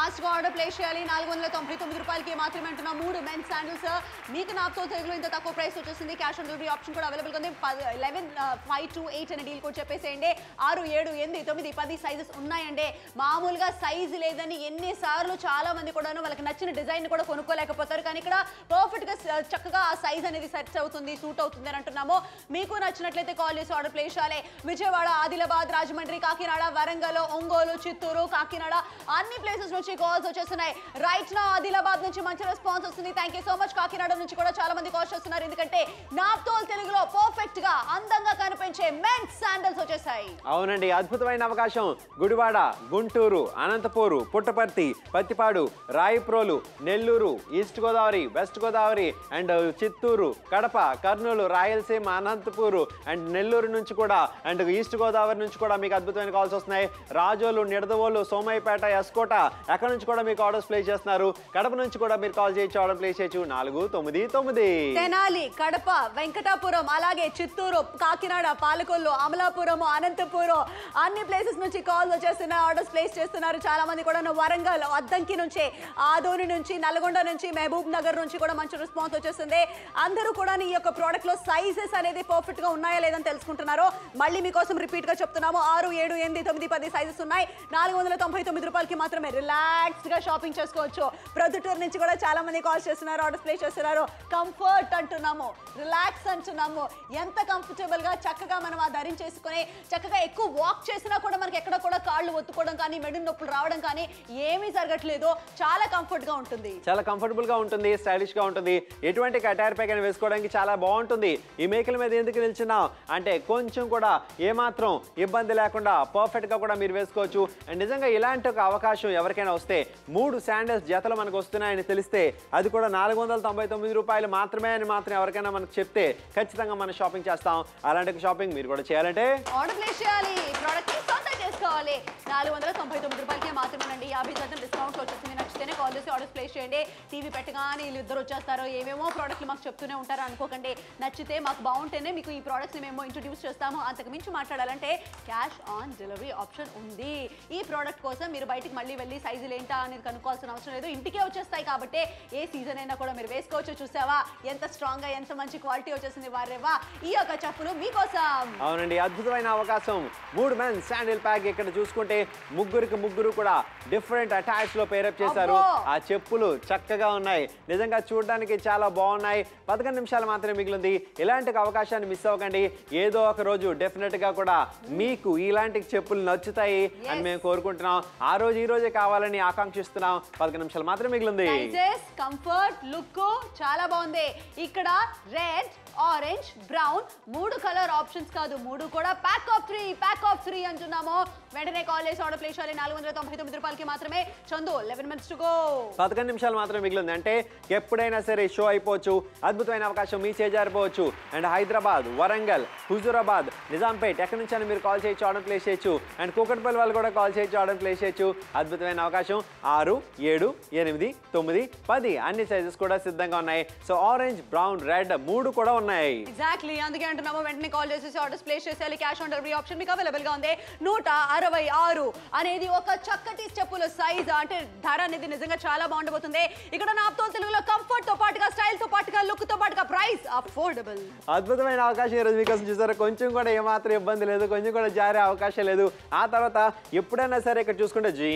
Speaker 2: ఫాస్ట్ గా ఆర్డర్ ప్లేస్ చేయాలి నాలుగు వందల తొంభై తొమ్మిది రూపాయలకి మాత్రమే అంటున్నా మూడు మెన్ శాండిల్స్ మీకు నాతో తెలుగులో ఇంత తక్కువ ప్రైస్ వచ్చేసింది క్యాష్ ఆన్ డెలివరీ ఆప్షన్ కూడా అవైలబుల్ ఉంది లెవెన్ ఫైవ్ టూ ఎయిట్ అనే డీల్ కూడా చెప్పేసేయండి ఆరు ఏడు ఎనిమిది తొమ్మిది పది సైజెస్ ఉన్నాయండి మామూలుగా సైజ్ లేదని ఎన్నిసార్లు చాలా మంది కూడాను వాళ్ళకి నచ్చిన డిజైన్ కూడా కొనుక్కోలేకపోతారు కానీ ఇక్కడ పర్ఫెక్ట్ గా స- చక్కగా ఆ సైజ్ అనేది సెట్ అవుతుంది సూట్ అవుతుంది అని అంటున్నాము మీకు నచ్చినట్లయితే కాల్ చేసి ఆర్డర్ ప్లేస్ చేయాలి విజయవాడ ఆదిలాబాద్ రాజమండ్రి కాకినాడ వరంగల్ ఒంగోలు చిత్తూరు కాకినాడ అన్ని ప్లేసెస్ నుంచి కాల్స్ వచ్చేస్తున్నాయి రైట్ నా ఆదిలాబాద్ నుంచి మంచి రెస్పాన్స్ వస్తుంది thank you so much Kakinada నుంచి కూడా చాలా మంది కాల్స్ చేస్తున్నారు ఎందుకంటే నాప్తోల్ తెలుగులో పర్ఫెక్ట్ గా అందంగా కనిపించే మెన్స్ శాండల్స్ వచ్చేసాయి
Speaker 1: అవునండి అద్భుతమైన అవకాశం Gudivada Guntur Anantapur Puttaparthi Pattipadu Rayaprolu Nellore east Godavari west Godavari and Chittoor Kadapa Kurnool Rayalaseema Anantapur and Nellore నుంచి కూడా అండ్ ఈస్ట్ గోదావరి నుంచి కూడా మీకు అద్భుతమైన కాల్స్ వస్తున్నాయి రాజోలు నిడదవోలు సోమయ్యపేట ఎస్కోట ఎక్కడి నుంచి కూడా మీకు ఆర్డర్స్ ప్లేస్ చేస్తున్నారు కడప నుంచి కూడా మీరు కాల్ చేయొచ్చు ఆర్డర్ ప్లేస్ చేయొచ్చు నాలుగు తొమ్మిది తొమ్మిది
Speaker 2: తెనాలి కడప వెంకటాపురం అలాగే చిత్తూరు కాకినాడ పాలకొల్లు అమలాపురం అనంతపురం అన్ని ప్లేసెస్ నుంచి కాల్ వచ్చేస్తున్నాయి ఆర్డర్స్ ప్లేస్ చేస్తున్నారు చాలా మంది కూడా వరంగల్ అద్దంకి నుంచి ఆదోని నుంచి నల్గొండ నుంచి మహబూబ్ నగర్ నుంచి కూడా మంచి రెస్పాన్స్ వచ్చేస్తుంది అందరూ కూడా ఈ యొక్క ప్రోడక్ట్ లో సైజెస్ అనేది పర్ఫెక్ట్ గా ఉన్నాయా లేదని తెలుసుకుంటున్నారు మళ్ళీ మీకోసం రిపీట్ గా చెప్తున్నాము ఆరు ఏడు ఎనిమిది తొమ్మిది పది సైజెస్ ఉన్నాయి నాలుగు వందల తొంభై తొమ్మిది రూపాయలకి మాత్రమే రిలాక్స్డ్ గా షాపింగ్ చేసుకోవచ్చు ప్రొద్దుటూరు నుంచి కూడా చాలా మంది కాల్స్ చేస్తున్నారు ఆర్డర్స్ ప్లేస్ చేస్తున్నారు కంఫర్ట్ అంటున్నాము రిలాక్స్ అంటున్నాము ఎంత కంఫర్టబుల్ గా చక్కగా మనం ఆ ధరించేసుకుని చక్కగా ఎక్కువ వాక్ చేసినా కూడా మనకి ఎక్కడ కూడా కాళ్ళు ఒత్తుకోవడం కానీ మెడ నొప్పులు రావడం కానీ ఏమీ జరగట్లేదు చాలా కంఫర్ట్ గా ఉంటుంది
Speaker 1: చాలా కంఫర్టబుల్ గా ఉంటుంది స్టైలిష్ గా ఉంటుంది ఎటువంటి కటార్ ప్యాక్ అని వేసుకోవడానికి చాలా బాగుంటుంది ఈ మేకల మీద ఎందుకు నిల్చున్నాం అంటే కొంచెం కూడా ఏమాత్రం ఇబ్బంది లేకుండా పర్ఫెక్ట్ గా కూడా మీరు వేసుకోవచ్చు అండ్ నిజంగా ఇలాంటి ఒక అవకాశం ఎవరికైనా వస్తే మూడు శాండల్స్ జతలు మనకు వస్తున్నాయని తెలిస్తే అది కూడా నాలుగు వందల తొంభై తొమ్మిది రూపాయలు మాత్రమే అని మాత్రం ఎవరికైనా మనకు చెప్తే ఖచ్చితంగా మనం షాపింగ్ చేస్తాం అలాంటి షాపింగ్ మీరు కూడా చేయాలంటే
Speaker 2: ఆర్డర్ ప్లేస్ చేయాలి ప్రోడక్ట్ ని సొంతం చేసుకోవాలి నాలుగు వందల తొంభై తొమ్మిది రూపాయలకే మాత్రమేనండి యాభై శాతం డిస్కౌంట్ వచ్చేసింది నచ్చితేనే కాల్ చేసి ఆర్డర్స్ ప్లేస్ చేయండి టీవీ పెట్టగానే వీళ్ళు ఇద్దరు వచ్చేస్తారు ఏమేమో ప్రోడక్ట్లు మాకు చెప్తూనే ఉంటారు అనుకోకండి నచ్చితే మాకు బాగుంటేనే మీకు ఈ ప్రోడక్ట్స్ మేము ఇంట్రొడ్యూస్ చేస్తాము అంతకు మించి మాట్లాడాలంటే క్యాష్ ఆన్ డెలివరీ ఆప్షన్ ఉంది ఈ ప్రోడక్ట్ కోసం మీరు బయటికి మళ్ళీ వెళ్ళి సైజులు ఏంటా అనేది కనుక్కోవాల్సిన అవసరం లేదు ఇంటికే వచ్చేస్తాయి కాబట్టి ఏ సీజన్ అయినా కూడా మీరు వేసుకోవచ్చు చూసావా ఎంత స్ట్రాంగ్ గా ఎంత మంచి క్వాలిటీ వచ్చేసింది వారేవా ఈ యొక్క చెప్పులు మీకోసం
Speaker 1: అవునండి అద్భుతమైన అవకాశం మూడు మెన్ శాండిల్ ప్యాక్ ఇక్కడ చూసుకుంటే ముగ్గురికి ముగ్గురు కూడా డిఫరెంట్ అటాచ్ లో పేరప్ చేశారు
Speaker 2: అబ్బో!
Speaker 1: ఆ చెప్పులు చక్కగా ఉన్నాయి నిజంగా చూడడానికి చాలా బాగున్నాయి పదకొండు నిమిషాలు మాత్రమే మిగిలింది ఇలాంటి ఒక అవకాశాన్ని మిస్ అవ్వకండి ఏదో ఒక రోజు డెఫినెట్ గా కూడా మీకు ఇలాంటి చెప్పులు నచ్చుతాయి అని మేము కోరుకుంటున్నాం ఆ రోజు ఈ రోజే కావాలని ఆకాంక్షిస్తున్నాం పదకొండు నిమిషాలు మాత్రమే మిగిలింది
Speaker 2: సైజెస్ కంఫర్ట్ లుక్ చాలా బాగుంది ఇక్కడ రెడ్ ఆరెంజ్ బ్రౌన్ మూడు కలర్ ఆప్షన్స్ కాదు మూడు కూడా pack of three pack of three అంటున్నాము వెంటనే కాల్ చేసి ఆర్డర్ ప్లేస్ చేయాలి నాలుగు వందల తొంభై తొమ్మిది రూపాయలకి మాత్రమే Chandu eleven minutes to go
Speaker 1: పదకొండు నిమిషాలు మాత్రమే మిగిలింది అంటే ఎప్పుడైనా సరే షో అయిపోవచ్చు అద్భుతమైన అవకాశం మీ చేజారిపోవచ్చు అండ్ హైదరాబాద్ వరంగల్ హుజూరాబాద్ నిజాంపేట్ ఎక్కడి నుంచి అయినా మీరు కాల్ చేయొచ్చు ఆర్డర్ ప్లేస్ చేయొచ్చు అండ్ కూకట్పల్లి వాళ్ళు కూడా కాల్ చేయొచ్చు ఆర్డర్ ప్లేస్ చేయొచ్చు అద్భుతమైన అవకాశం ఆరు ఏడు ఎనిమిది తొమ్మిది పది అన్ని సైజెస్ కూడా సిద్ధంగా ఉన్నాయి సో ఆరెంజ్ బ్రౌన్ రెడ్ మూడు కూడా ఉన్నాయి
Speaker 2: ఎగ్జాక్ట్లీ అందుకే అంటున్నాము వెంటనే కాల్ చేసేసి ఆర్డర్స్ ప్లేస్ చేసేయాలి క్యాష్ ఆన్ డెలివరీ ఆప్షన్ మీకు అవైలబుల్ గా ఉంది నూట అరవై ఆరు అనేది ఒక చక్కటి చెప్పుల సైజ్ అంటే ధర అనేది నిజంగా చాలా బాగుండబోతుంది ఇక్కడ నాప్తో తెలుగులో కంఫర్ట్ తో పాటుగా స్టైల్ తో పాటుగా లుక్ తో పాటుగా ప్రైస్ అఫోర్డబుల్
Speaker 1: అద్భుతమైన అవకాశం ఈరోజు మీకోసం చూసారు కొంచెం కూడా ఏమాత్రం ఇబ్బంది లేదు కొంచెం కూడా జారే అవకాశం లేదు ఆ తర్వాత ఎప్పుడైనా సరే ఇక్కడ చూసుకుంటే జీ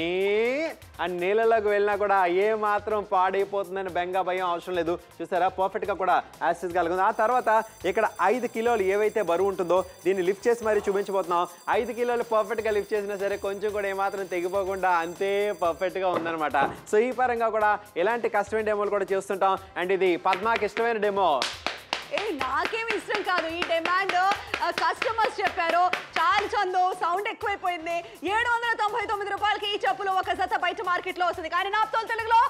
Speaker 1: అని నీళ్ళలోకి వెళ్ళినా కూడా ఏ మాత్రం పాడైపోతుందని బెంగ భయం అవసరం లేదు చూసారా పర్ఫెక్ట్ గా కూడా యాక్సెస్ కలుగుతుంది ఆ తర్వాత ఇక్కడ ఐదు కిలోలు ఏవైతే బరువు ఉంటుందో దీన్ని లిఫ్ట్ చేసి మరీ చూపించబోతున్నాం ఐదు కిలోలు పర్ఫెక్ట్ గా లిఫ్ట్ చేసినా సరే కొంచెం కూడా ఏమాత్రం తెగిపోకుండా అంతే పర్ఫెక్ట్ గా ఉందన్నమాట సో ఈ పరంగా కూడా ఇలాంటి కష్టమైన డెమోలు కూడా చేస్తుంటాం అండ్ ఇది పద్మాకి ఇష్టమైన డెమో
Speaker 2: ఏ నాకేమి ఇష్టం కాదు ఈ డిమాండ్ కస్టమర్స్ చెప్పారు చాలా చందు సౌండ్ ఎక్కువైపోయింది ఏడు వందల తొంభై తొమ్మిది రూపాయలకి ఈ చెప్పులు ఒక జత బయట మార్కెట్ లో వస్తుంది కానీ నాప్తో తెలుగులో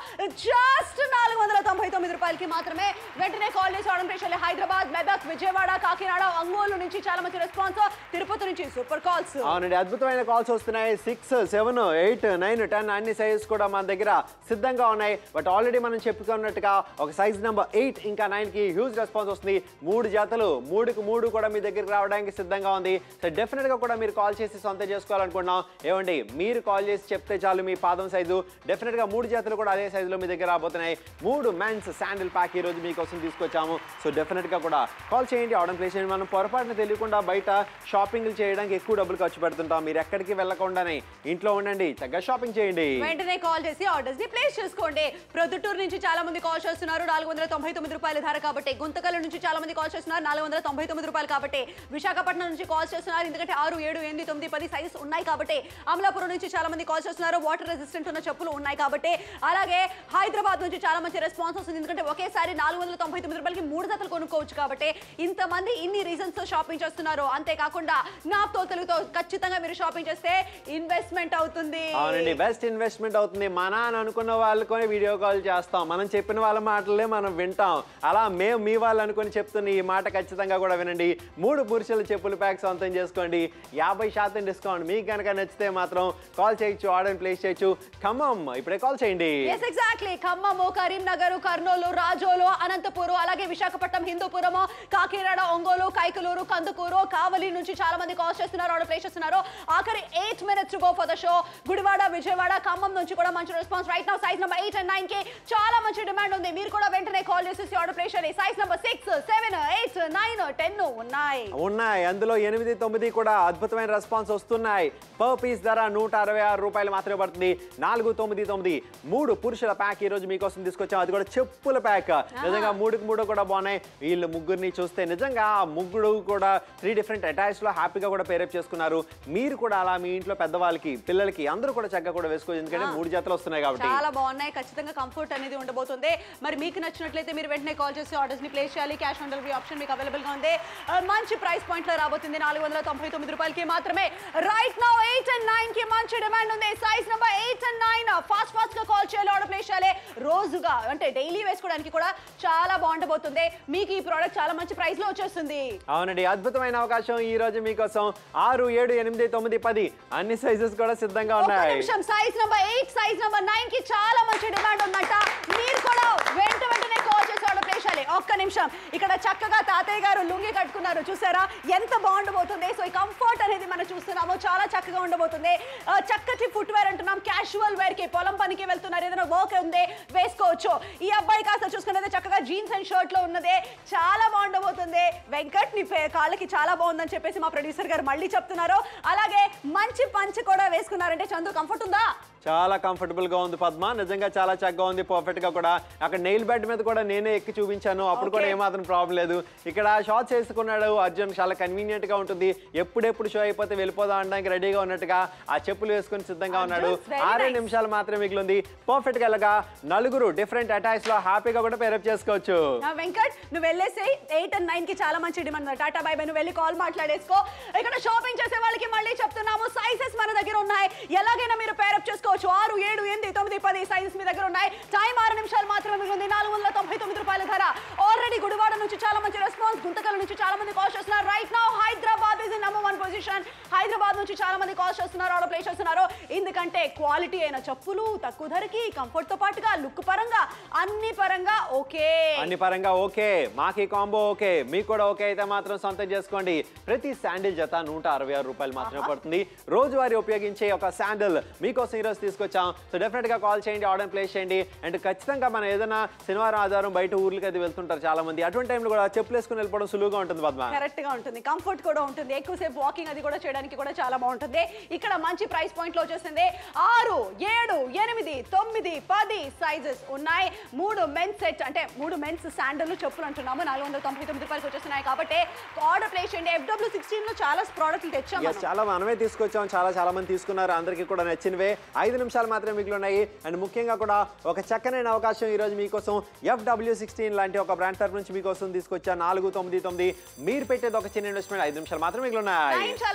Speaker 2: జస్ట్ నాలుగు వందల తొంభై తొమ్మిది రూపాయలకి మాత్రమే వెంటనే కాల్ చేసి ఆర్డర్ చేయాలి హైదరాబాద్ మెదక్ విజయవాడ కాకినాడ ఒంగోలు నుంచి చాలా మంచి రెస్పాన్స్ తిరుపతి నుంచి సూపర్ కాల్స్
Speaker 1: అవునండి అద్భుతమైన కాల్స్ వస్తున్నాయి six seven eight nine ten sizes సైజెస్ కూడా మన దగ్గర సిద్ధంగా ఉన్నాయి బట్ ఆల్రెడీ మనం చెప్పుకున్నట్టుగా ఒక సైజ్ నెంబర్ ఎయిట్ ఇంకా నైన్ కి హ్యూజ్ రెస్పాన్స్ వస్తుంది మూడు జాతలు మూడుకు మూడు కూడా మీ దగ్గరికి రావడానికి సిద్ధంగా ఉంది సో డెఫినెట్ గా కూడా మీరు కాల్ చేసి సొంత చేసుకోవాలనుకుంటున్నాం ఏమండి మీరు కాల్ చేసి చెప్తే చాలు మీ పాదం సైజు డెఫినెట్ గా మూడు జాతలు కూడా అదే సైజులో మీ దగ్గర రాబోతున్నాయి మూడు మెన్స్ శాండిల్ ప్యాక్ ఈ రోజు మీకోసం తీసుకొచ్చాము సో డెఫినెట్ గా కూడా కాల్ చేయండి ఆర్డర్ ప్లేస్ చేయండి మనం పొరపాటున తెలియకుండా బయట షాపింగ్ చేయడానికి ఎక్కువ డబ్బులు ఖర్చు పెడుతుంటాం మీరు ఎక్కడికి వెళ్ళకుండానే ఇంట్లో ఉండండి చక్కగా షాపింగ్ చేయండి
Speaker 2: వెంటనే కాల్ చేసి ఆర్డర్స్ ని ప్లేస్ చేసుకోండి ప్రొద్దుటూరు నుంచి చాలా మంది కాల్ చేస్తున్నారు నాలుగు వందల తొంభై తొమ్మిది రూపాయల ధర కాబట్టి గుంతకల్ నుంచి చాలా మంది కాల్ చేస్తున్నారు నాలుగు వందల తొంభై తొమ్మిది రూపాయలు కాబట్టి విశాఖపట్నం నుంచి కాల్ చేస్తున్నారు ఎందుకంటే ఆరు ఏడు ఎనిమిది తొమ్మిది పది సైజెస్ ఉన్నాయి కాబట్టి అమలాపురం నుంచి చాలా మంది కాల్ చేస్తున్నారు వాటర్ రెసిస్టెంట్ ఉన్న చెప్పులు ఉన్నాయి కాబట్టి అలాగే హైదరాబాద్ నుంచి చాలా మంచి రెస్పాన్స్ వస్తుంది ఎందుకంటే ఒకేసారి నాలుగు వందల తొంభై తొమ్మిది రూపాయలకి మూడు జతలు కొనుక్కోవచ్చు కాబట్టి ఇంతమంది ఇన్ని రీజన్స్ తో షాపింగ్ చేస్తున్నారు అంతేకాకుండా నాతో తెలుగుతో ఖచ్చితంగా మీరు షాపింగ్ చేస్తే ఇన్వెస్ట్మెంట్ అవుతుంది
Speaker 1: అవునండి బెస్ట్ ఇన్వెస్ట్మెంట్ అవుతుంది మన అని అనుకున్న వాళ్ళకొని వీడియో కాల్ చేస్తాం మనం చెప్పిన వాళ్ళ మాటలే మనం వింటాం అలా మేము మీ వాళ్ళు అనుకుని చెప్తున్న ఈ మాట ఖచ్చితంగా కూడా వినండి మూడు పురుషుల చెప్పుల ప్యాక్ సొంతం చేసుకోండి యాభై శాతం డిస్కౌంట్ మీకు కనుక నచ్చితే మాత్రం కాల్ చేయొచ్చు ఆర్డర్ ప్లేస్ చేయొచ్చు ఖమ్మం ఇప్పుడే కాల్ చేయండి
Speaker 2: ఎస్ ఎగ్జాక్ట్లీ ఖమ్మము కరీంనగర్ కర్నూలు రాజోలు అనంతపురం అలాగే విశాఖపట్నం హిందూపురము కాకినాడ ఒంగోలు కైకలూరు కందుకూరు కావలి నుంచి చాలా మంది కాల్ చేస్తున్నారు ఆర్డర్ ప్లేస్ చేస్తున్నారు ఆఖరి eight minutes go for the show Gudivada Vijayawada Khammam నుంచి కూడా మంచి response right now size number eight and nine కి చాలా మంచి డిమాండ్ ఉంది మీరు కూడా వెంటనే కాల్ చేసేసి ఆర్డర్ ప్లేస్ చేయండి size number six seven eight nine ten ఉన్నాయి
Speaker 1: ఉన్నాయి అందులో ఎనిమిది తొమ్మిది కూడా అద్భుతమైన రెస్పాన్స్ వస్తున్నాయి పర్ పీస్ ధర నూట అరవై ఆరు రూపాయలు మాత్రమే పడుతుంది నాలుగు తొమ్మిది తొమ్మిది మూడు పురుషుల ప్యాక్ ఈ రోజు మీకోసం తీసుకొచ్చాం అది కూడా చెప్పుల ప్యాక్ నిజంగా మూడుకి మూడు కూడా బాగున్నాయి వీళ్ళు ముగ్గురిని చూస్తే నిజంగా ఆ ముగ్గురు కూడా త్రీ డిఫరెంట్ అటాచ్ లో హ్యాపీగా కూడా పేరప్ చేసుకున్నారు మీరు కూడా అలా మీ ఇంట్లో పెద్దవాళ్ళకి పిల్లలకి అందరూ కూడా చక్కగా కూడా వేసుకోవచ్చు ఎందుకంటే మూడు జతలు వస్తున్నాయి కాబట్టి
Speaker 2: చాలా బాగున్నాయి ఖచ్చితంగా కంఫర్ట్ అనేది ఉండబోతుంది మరి మీకు నచ్చినట్లయితే మీరు వెంటనే కాల్ చేసి ఆర్డర్స్ ని ప్లేస్ చేయాలి క్యాష్ ఆన్ డెలివరీ ఆప్షన్ మీకు అవైలబుల్ గా ఉంది ఆ, మంచి ప్రైస్ పాయింట్ లో రాబోతుంది నాలుగు వందల తొంభై తొమ్మిది రూపాయలకి మాత్రమే right now eight and nine కి మంచి డిమాండ్ ఉంది size number eight and nine fast fast గా కాల్ చేయాలి ఆర్డర్ ప్లేస్ చేయాలి రోజుగా అంటే డైలీ వేసుకోవడానికి కూడా చాలా బాగుండబోతుంది మీకు ఈ ప్రోడక్ట్ చాలా మంచి ప్రైస్ లో వచ్చేస్తుంది
Speaker 1: అవునండి అద్భుతమైన అవకాశం ఈ రోజు మీకోసం ఆరు ఏడు ఎనిమిది తొమ్మిది పది అన్ని సైజెస్ కూడా సిద్ధంగా
Speaker 2: ఒక్క
Speaker 1: ఉన్నాయి
Speaker 2: నిమిషం size number eight size number nine కి చాలా మంచి డిమాండ్ ఉందంట మీరు కూడా వెంట వెంటనే కాల్ చేసి ఆర్డర్ ప్లేస్ చేయాలి ఒక్క నిమిషం ఇక్కడ చక్కగా తాతయ్య గారు లుంగి కట్టుకున్నారు చూసారా ఎంత బాగుండబోతుంది సో ఈ కంఫర్ట్ అనేది మనం చూస్తున్నాము చాలా చక్కగా ఉండబోతుంది ఆ, చక్కటి ఫుట్ వేర్ అంటున్నాం క్యాషువల్ వేర్ కి పొలం పనికి వెళ్తున్నారు ఏదైనా వర్క్ ఉంది వేసుకోవచ్చు ఈ అబ్బాయి కాస్త చూసుకున్నది చక్కగా జీన్స్ అండ్ షర్ట్ లో ఉన్నదే చాలా బాగుండబోతుంది వెంకట్ నీ పే- కాళ్ళకి చాలా బాగుందని చెప్పేసి మా ప్రొడ్యూసర్ గారు మళ్ళీ చెప్తున్నారు అలాగే మంచి పంచ్ కూడా వేసుకున్నారంటే చందు కంఫర్ట్ ఉందా
Speaker 1: చాలా కంఫర్టబుల్ గా ఉంది పద్మ నిజంగా చాలా చక్కగా ఉంది పర్ఫెక్ట్ గా కూడా అక్కడ నెయిల్ బెడ్ మీద కూడా నేనే ఎక్కి చూపించాను అప్పుడు కూడా
Speaker 2: Okay.
Speaker 1: ఏమాత్రం ప్రాబ్లం లేదు ఇక్కడ షార్ట్స్ వేసుకున్నాడు అర్జున్ చాలా కన్వీనియంట్ గా ఉంటుంది ఎప్పుడెప్పుడు షో అయిపోతే వెళ్ళిపోదాం అనడానికి రెడీగా ఉన్నట్టుగా ఆ చెప్పులు వేసుకొని సిద్ధంగా ఉన్నాడు
Speaker 2: Arjun's very
Speaker 1: ఆరే
Speaker 2: nice.
Speaker 1: నిమిషాలు మాత్రమే మిగిలింది పర్ఫెక్ట్ గా ఇలాగా నలుగురు డిఫరెంట్ అటాచ్ లో హ్యాపీగా కూడా పేరప్ చేసుకోవచ్చు
Speaker 2: ఆ, వెంకట్ నువ్వు వెళ్ళేసి ఎయిట్ అండ్ నైన్ కి చాలా మంచి డిమాండ్ ఉంది. టాటా బై బై నువ్వు వెళ్ళి కాల్ మాట్లాడేసుకో ఇక్కడ షాపింగ్ చేసే వాళ్ళకి మళ్ళీ చెప్తున్నాము సైజెస్ మన దగ్గర ఉన్నాయి ఎలాగైనా మీరు పేరప్ చేసుకోవచ్చు ఆరు ఏడు ఎనిమిది తొమ్మిది పది సైజెస్ మీ దగ్గర ఉన్నాయి టైం ఆరు నిమిషాలు మాత్రమే మిగిలింది నాలుగు వందల తొంభై తొమ్మిది రూపాయల ధర ఆల్రెడీ గుడివాడ నుంచి చాలా మంచి రెస్పాన్స్ గుంతకల్ నుంచి చాలా మంది కాల్ చేస్తున్నారు right now Hyderabad is number one position Hyderabad నుంచి చాలా మంది కాల్ చేస్తున్నారు ఆర్డర్ ప్లేస్ చేస్తున్నారు ఎందుకంటే క్వాలిటీ అయిన చెప్పులు తక్కువ ధరకి కంఫర్ట్ తో పాటుగా లుక్ పరంగా అన్ని పరంగా ఓకే
Speaker 1: అన్ని పరంగా ఓకే మాకి కాంబో ఓకే మీకు కూడా ఓకే అయితే మాత్రం సొంతం చేసుకోండి ప్రతి శాండిల్ జత నూట అరవై ఆరు రూపాయలు మాత్రమే పడుతుంది రోజువారీ ఉపయోగించే ఒక శాండిల్ మీకోసం ఈరోజు తీసుకొచ్చాం సో డెఫినెట్ గా కాల్ చేయండి ఆర్డర్ ప్లేస్ చేయండి అండ్ ఖచ్చితంగా మనం ఏదైనా శనివారం ఆధారం బయట ఊర్లకి అది వెళ్తుంటారు చాలా మంది అటువంటి టైంలో కూడా చెప్పులు వేసుకుని వెళ్ళిపోవడం సులువుగా ఉంటుంది పద్మ
Speaker 2: కరెక్ట్ గా ఉంటుంది కంఫర్ట్ కూడా ఉంటుంది ఎక్కువసేపు వాకింగ్ అది కూడా చేయడానికి కూడా చాలా బాగుంటుంది ఇక్కడ మంచి ప్రైస్ పాయింట్ లో వచ్చేసింది ఆరు ఏడు ఎనిమిది తొమ్మిది పది సైజెస్ ఉన్నాయి మూడు మెన్స్ సెట్ అంటే మూడు మెన్స్ శాండల్ చెప్పులు అంటున్నాము నాలుగు వందల తొంభై తొమ్మిది రూపాయలకి వచ్చేస్తున్నాయి కాబట్టి ఆర్డర్ ప్లేస్ చేయండి ఎఫ్డబ్ల్యూ సిక్స్టీన్ లో చాలా ప్రోడక్ట్లు తెచ్చాము
Speaker 1: Yes, చాలా మనమే తీసుకొచ్చాం చాలా చాలా మంది తీసుకున్నారు అందరికీ కూడా నచ్చినవే ఐదు నిమిషాలు మాత్రమే మిగిలి ఉన్నాయి అండ్ ముఖ్యంగా కూడా ఒక చక్కనైన అవకాశం ఈ రోజు మీకోసం ఎఫ్డబ్ల్యూ సిక్స్టీన్ లాంటి ఒక బ్రాండ్ తరఫు నుంచి మీకోసం తీసుకొచ్చా నాలుగు తొమ్మిది తొమ్మిది మీరు పెట్టేది ఒక చిన్న ఇన్వెస్ట్మెంట్ ఐదు నిమిషాలు మాత్రమే మిగిలి ఉన్నాయి
Speaker 2: టైం చాలా తక్కువగా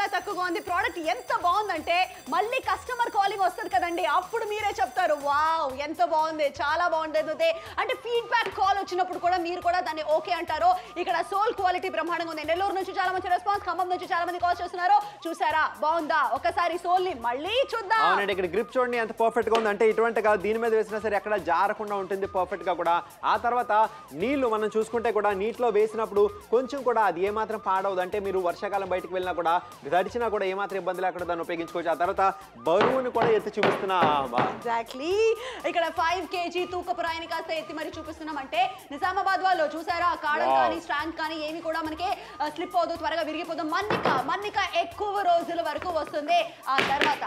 Speaker 2: బాగుంది ప్రోడక్ట్ ఎంత బాగుందంటే మళ్ళీ కస్టమర్ కాలింగ్ వస్తుంది కదండి అప్పుడు మీరే చెప్తారు వావ్ ఎంత బాగుంది చాలా బాగుంటుంది అంటే ఫీడ్బ్యాక్ కాల్ వచ్చినప్పుడు కూడా మీరు కూడా దాన్ని ఓకే అంటారు ఇక్కడ సోల్ క్వాలిటీ బ్రహ్మాండంగా ఉంది నెల్లూరు నుంచి చాలా మంచి రెస్పాన్స్ ఖమ్మం నుంచి చాలా మంది కాల్ చేస్తున్నారు చూసారా బాగుందా ఒకసారి సోల్ ని మళ్ళీ చూద్దాం
Speaker 1: అవునండి ఇక్కడ గ్రిప్ చూడండి ఎంత పర్ఫెక్ట్ గా ఉంది అంటే ఇటువంటి కాదు దీని మీద వేసినా సరే ఎక్కడ జారకుండా ఉంటుంది పర్ఫెక్ట్ గా కూడా ఆ తర్వాత నీళ్లు మనం చూసుకుంటే కూడా నీటిలో వేసినప్పుడు కొంచెం కూడా అది ఏమాత్రం పాడవదు అంటే మీరు వర్షాకాలం బయటకు వెళ్ళినా కూడా తడిచినా కూడా ఏమాత్రం ఇబ్బంది లేకుండా దాన్ని ఉపయోగించుకోవచ్చు ఆ తర్వాత బరువుని కూడా ఎత్తి చూపిస్తున్నా
Speaker 2: ఎగ్జాక్ట్లీ ఇక్కడ ఫైవ్ కేజీ తూకపు రాయిని కాస్త ఎత్తి మరి చూపిస్తున్నాం అంటే నిజామాబాద్ వాళ్ళు చూసారా కాడం
Speaker 1: Wow.
Speaker 2: కానీ స్ట్రాంగ్ కానీ ఏమి కూడా మనకి స్లిప్ అవదు త్వరగా విరిగిపోదు మన్నిక మన్నిక ఎక్కువ రోజుల వరకు వస్తుంది ఆ తర్వాత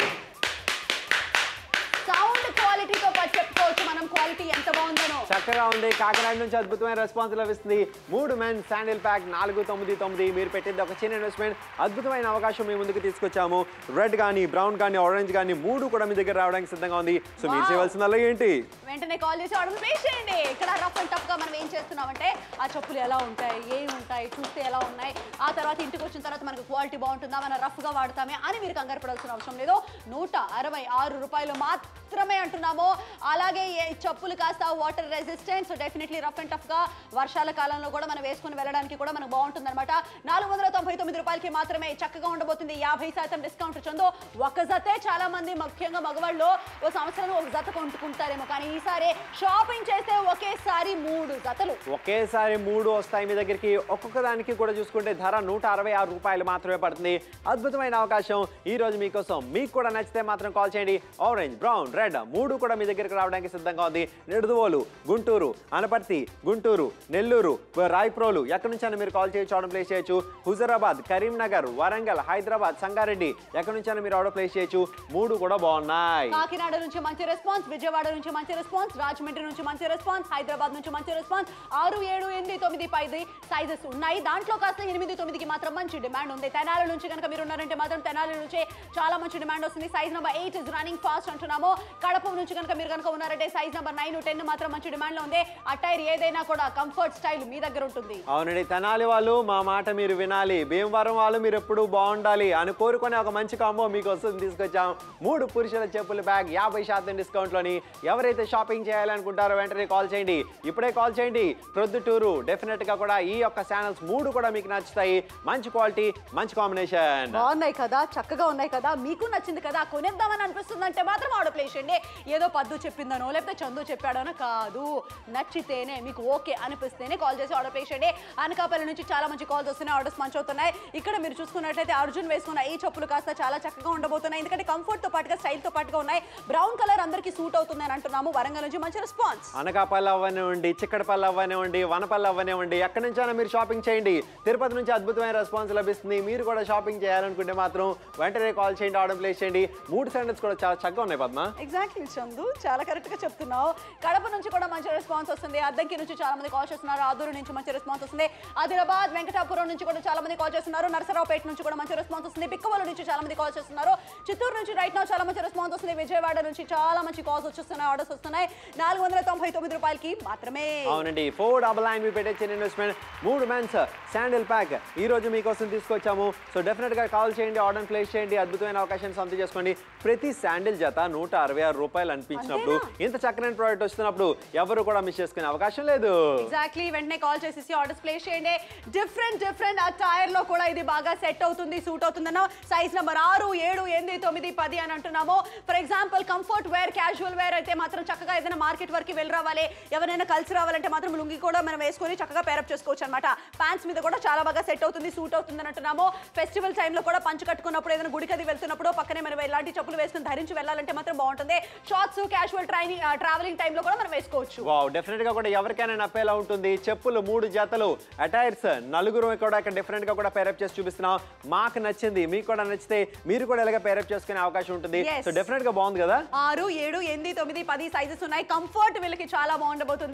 Speaker 2: సౌండ్ క్వాలిటీతో పాటు చెప్పుకోవచ్చు మనం క్వాలిటీ ఎంత బాగుందనో
Speaker 1: చక్కగా ఉంది కాకినాడ నుంచి అద్భుతమైన రెస్పాన్స్ లభిస్తుంది మూడు మెన్ శాండిల్ ప్యాక్ నాలుగు తొమ్మిది తొమ్మిది మీరు పెట్టింది ఒక చిన్న ఇన్వెస్ట్మెంట్ అద్భుతమైన అవకాశం మీ ముందుకు తీసుకొచ్చాము రెడ్ కానీ బ్రౌన్ కానీ ఆరెంజ్ కానీ మూడు కూడా మీ దగ్గర రావడానికి సిద్ధంగా ఉంది సో మీరు
Speaker 2: Wow.
Speaker 1: చేయవలసిందల్లా ఏంటి
Speaker 2: వెంటనే కాల్ చేసి ఆర్డర్ ప్లేస్ చేయండి ఇక్కడ రఫ్ అండ్ టఫ్ గా మనం ఏం చేస్తున్నామంటే ఆ చెప్పులు ఎలా ఉంటాయి ఏమి ఉంటాయి చూస్తే ఎలా ఉన్నాయి ఆ తర్వాత ఇంటికి వచ్చిన తర్వాత మనకు క్వాలిటీ బాగుంటుందా మనం రఫ్ గా వాడతామే అని మీరు కంగారు పడాల్సిన అవసరం లేదు నూట అరవై ఆరు రూపాయలు మాత్రమే అంటున్నాము అలాగే ఈ చెప్పులు కాస్త water resistant so definitely rough and tough గా వర్షాల కాలంలో కూడా మనం వేసుకొని వెళ్ళడానికి కూడా మనకు బాగుంటుంది అనమాట నాలుగు వందల తొంభై తొమ్మిది రూపాయలకి మాత్రమే చక్కగా ఉండబోతుంది యాభై శాతం డిస్కౌంట్ చందో ఒక జతే చాలా మంది ముఖ్యంగా మగవాళ్ళు ఓ సంవత్సరం ఒక జత కొంటుకుంటారేమో కానీ ఈసారి షాపింగ్ చేస్తే ఒకేసారి మూడు జతలు
Speaker 1: ఒకేసారి మూడు వస్తాయి మీ దగ్గరికి ఒక్కొక్క దానికి కూడా చూసుకుంటే ధర నూట అరవై ఆరు రూపాయలు మాత్రమే పడుతుంది అద్భుతమైన అవకాశం ఈ రోజు మీకోసం మీకు కూడా నచ్చితే మాత్రం కాల్ చేయండి ఆరెంజ్ బ్రౌన్ రెడ్ మూడు కూడా మీ దగ్గరికి రావడానికి సిద్ధంగా ఉంది నిడుదవోలు గుంటూరు అనపర్తి గుంటూరు నెల్లూరు రాయప్రోలు ఎక్కడి నుంచైనా మీరు కాల్ చేయొచ్చు ఆర్డర్ ప్లేస్ చేయొచ్చు హుజరాబాద్ కరీంనగర్ వరంగల్ హైదరాబాద్ సంగారెడ్డి ఎక్కడి నుంచైనా మీరు ఆర్డర్ ప్లేస్ చేయొచ్చు మూడు కూడా బాగున్నాయి
Speaker 2: కాకినాడ నుంచి మంచి రెస్పాన్స్ విజయవాడ నుంచి మంచి రెస్పాన్స్ రాజమండ్రి నుంచి మంచి రెస్పాన్స్ హైదరాబాద్ నుంచి మంచి రెస్పాన్స్ ఆరు ఏడు ఎనిమిది తొమ్మిది పది సైజెస్ ఉన్నాయి దాంట్లో కాస్త ఎనిమిది తొమ్మిదికి మాత్రం మంచి డిమాండ్ ఉంది తెనాలి నుంచి కనుక మీరు ఉన్నారంటే మాత్రం తెనాలి నుంచి చాలా మంచి డిమాండ్ వస్తుంది size number eight is running fast అంటున్నాము కడప నుంచి కనుక మీరు కనుక ఉన్నారంటే సైజ్ నెంబర్ నైన్ టెన్ మాత్రం మంచి డిమాండ్ లో ఉంది ఆ టైర్ ఏదైనా కూడా కంఫర్ట్ స్టైల్ మీ దగ్గర ఉంటుంది
Speaker 1: అవునండి తెనాలి వాళ్ళు మా మాట మీరు వినాలి భీమవరం వాళ్ళు మీరు ఎప్పుడు బాగుండాలి అని కోరుకొని ఒక మంచి కాంబో మీకోసం తీసుకొచ్చాం మూడు పురుషుల చెప్పుల బ్యాగ్ యాభై శాతం డిస్కౌంట్లోని ఎవరైతే షాపింగ్ చేయాలనుకుంటారో వెంటనే కాల్ చేయండి ఇప్పుడే కాల్ చేయండి ప్రొద్దుటూరు డెఫినెట్గా కూడా ఈ యొక్క ఛానల్స్ మూడు కూడా మీకు నచ్చుతాయి మంచి క్వాలిటీ మంచి కాంబినేషన్
Speaker 2: బాగున్నాయి కదా చక్కగా ఉన్నాయి కదా మీకు నచ్చింది కదా కొనేద్దామని అనిపిస్తుంది అంటే మాత్రం ఆర్డర్ ప్లేస్ చేయండి ఏదో పద్దు చెప్పిందనో లేకపోతే చందు చెప్పాడనో కాదు నచ్చితేనే మీకు ఓకే అనిపిస్తేనే కాల్ చేసి ఆర్డర్ ప్లేస్ చేయండి అనకాపల్లి నుంచి చాలా మంచి కాల్స్ వస్తున్నాయి ఆర్డర్స్ మంచి అవుతున్నాయి ఇక్కడ మీరు చూసుకున్నట్లయితే అర్జున్ వేసుకున్న ఈ చెప్పులు కాస్త చాలా చక్కగా ఉండబోతున్నాయి ఎందుకంటే కంఫర్ట్ తో పాటుగా స్టైల్ తో పాటుగా ఉన్నాయి బ్రౌన్ కలర్ అందరికీ సూట్ అవుతుంది అని అంటున్నాము వరంగల్ నుంచి మంచి రెస్పాన్స్
Speaker 1: అనకాపల్లి అవ్వనివ్వండి చిక్కడపల్లి అవ్వనివ్వండి వనపల్లి అవ్వనివ్వండి ఎక్కడి నుంచైనా మీరు షాపింగ్ చేయండి తిరుపతి నుంచి అద్భుతమైన రెస్పాన్స్ లభిస్తుంది మీరు కూడా షాపింగ్ చేయాలనుకుంటే మాత్రం వెంటనే కాల్ చేయండి ఆర్డర్ ప్లేస్ చేయండి మూడు శాండల్స్ కూడా చాలా చక్కగా ఉన్నాయి పద్మ
Speaker 2: ఎగ్జాక్ట్లీ చందు చాలా కరెక్ట్ గా చెప్తున్నావు కడప నుంచి కూడా మంచి రెస్పాన్స్ వస్తుంది అద్దంకి నుంచి చాలా మంది కాల్ చేస్తున్నారు ఆదూరు నుంచి మంచి రెస్పాన్స్ వస్తుంది ఆదిలాబాద్ వెంకటాపురం నుంచి కూడా చాలా మంది కాల్ చేస్తున్నారు నరసరావుపేట నుంచి కూడా మంచి రెస్పాన్స్ వస్తుంది బిక్కవల నుంచి చాలా మంది కాల్ చేస్తున్నారు చిత్తూరు నుంచి రైట్ నౌ చాలా మంచి రెస్పాన్స్ వస్తుంది విజయవాడ నుంచి చాలా మంచి కాల్స్ వచ్చేస్తున్నాయి ఆర్డర్స్ వస్తున్నాయి నాలుగు వందల తొంభై తొమ్మిది రూపాయలకి మాత్రమే
Speaker 1: అవునండి ఫోర్ డబల్ నైన్ మీ పెట్టే చిన్న ఇన్వెస్ట్మెంట్ మూడు మెన్స్ శాండిల్ ప్యాక్ ఈ రోజు మీకోసం తీసుకొచ్చాము సో డెఫినెట్ గా కాల్ చేయండి ఆర్డర్ ప్లేస్ చేయండి అద్భుతమైన అవకాశం సొంత చేసుకోండి ప్రతి శాండిల్ జత నూట అరవై ఆరు రూపాయలు అనిపించినప్పుడు ఇంత చక్కనైన ప్రోడక్ట్ వస్తున్నప్పుడు ఎవరు కూడా మిస్ చేసుకునే అవకాశం లేదు
Speaker 2: ఎగ్జాక్ట్లీ వెంటనే కాల్ చేసేసి ఆర్డర్స్ ప్లేస్ చేయండి డిఫరెంట్ డిఫరెంట్ ఆ టైర్ లో కూడా ఇది బాగా సెట్ అవుతుంది సూట్ అవుతుందన్న సైజ్ నెంబర్ ఆరు ఏడు ఎనిమిది తొమ్మిది పది అని అంటున్నాము for example comfort wear casual wear అయితే మాత్రం చక్కగా ఏదైనా మార్కెట్ వరకు వెళ్ళి రావాలి ఎవరైనా కలిసి రావాలంటే మాత్రం లుంగి కూడా మనం వేసుకొని చక్కగా పేరప్ చేసుకోవచ్చు అనమాట ప్యాంట్స్ మీద కూడా చాలా బాగా సెట్ అవుతుంది సూట్ అవుతుంది అని అంటున్నాము ఫెస్టివల్ టైంలో కూడా పంచు కట్టుకున్నప్పుడు ఏదైనా గుడికి అది వెళ్తున్నప్పుడు పక్కనే మనం ఇలాంటి చెప్పులు వేసుకుని ధరించి వెళ్ళాలంటే మాత్రం బాగుంటుంది షార్ట్స్ క్యాజువల్ ట్రైనింగ్ ట్రావెలింగ్ టైంలో కూడా మనం వేసుకోవచ్చు
Speaker 1: వావ్ డెఫినెట్ గా కూడా ఎవరికైనా నప్పేలా ఉంటుంది చెప్పులు మూడు జతలు అటైర్స్ నలుగురు కూడా ఇక్కడ డిఫరెంట్ గా కూడా పేరప్ చేసి చూపిస్తున్నాం మాకు నచ్చింది మీకు కూడా నచ్చితే మీరు కూడా ఇలాగ పేరప్ చేసుకునే అవకాశం ఉంటుంది
Speaker 2: Yes.
Speaker 1: సో డెఫినెట్ గా బాగుంది కదా
Speaker 2: ఆరు ఏడు ఎనిమిది తొమ్మిది పది సైజెస్ ఉన్నాయి కంఫర్ట్ వీళ్ళకి చాలా బాగుండబోతుంది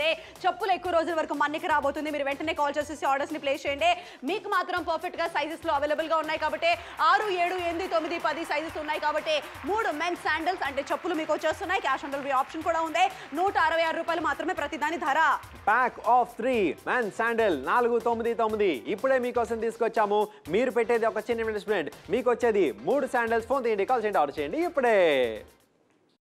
Speaker 2: ఎందుకంటే చెప్పులు ఎక్కువ రోజుల వరకు మన్నికి రాబోతుంది మీరు వెంటనే కాల్ చేసేసి ఆర్డర్స్ ని ప్లేస్ చేయండి మీకు మాత్రం పర్ఫెక్ట్ గా సైజెస్ లో అవైలబుల్ గా ఉన్నాయి కాబట్టి ఆరు ఏడు ఎనిమిది తొమ్మిది పది సైజెస్ ఉన్నాయి కాబట్టి మూడు మెన్ శాండల్స్ అంటే చెప్పులు మీకు వచ్చేస్తున్నాయి క్యాష్ ఆన్ డెలివరీ ఆప్షన్ కూడా ఉంది నూట అరవై ఆరు రూపాయలు మాత్రమే ప్రతి దాని ధర
Speaker 1: pack of three man sandal నాలుగు తొమ్మిది తొమ్మిది ఇప్పుడే మీకోసం తీసుకొచ్చాము మీరు పెట్టేది ఒక చిన్న ఇన్వెస్ట్మెంట్ మీకు వచ్చేది మూడు శాండల్స్ ఫోన్ తీయండి కాల్ చేయండి ఆర్డర్ చేయండి ఇప్పుడే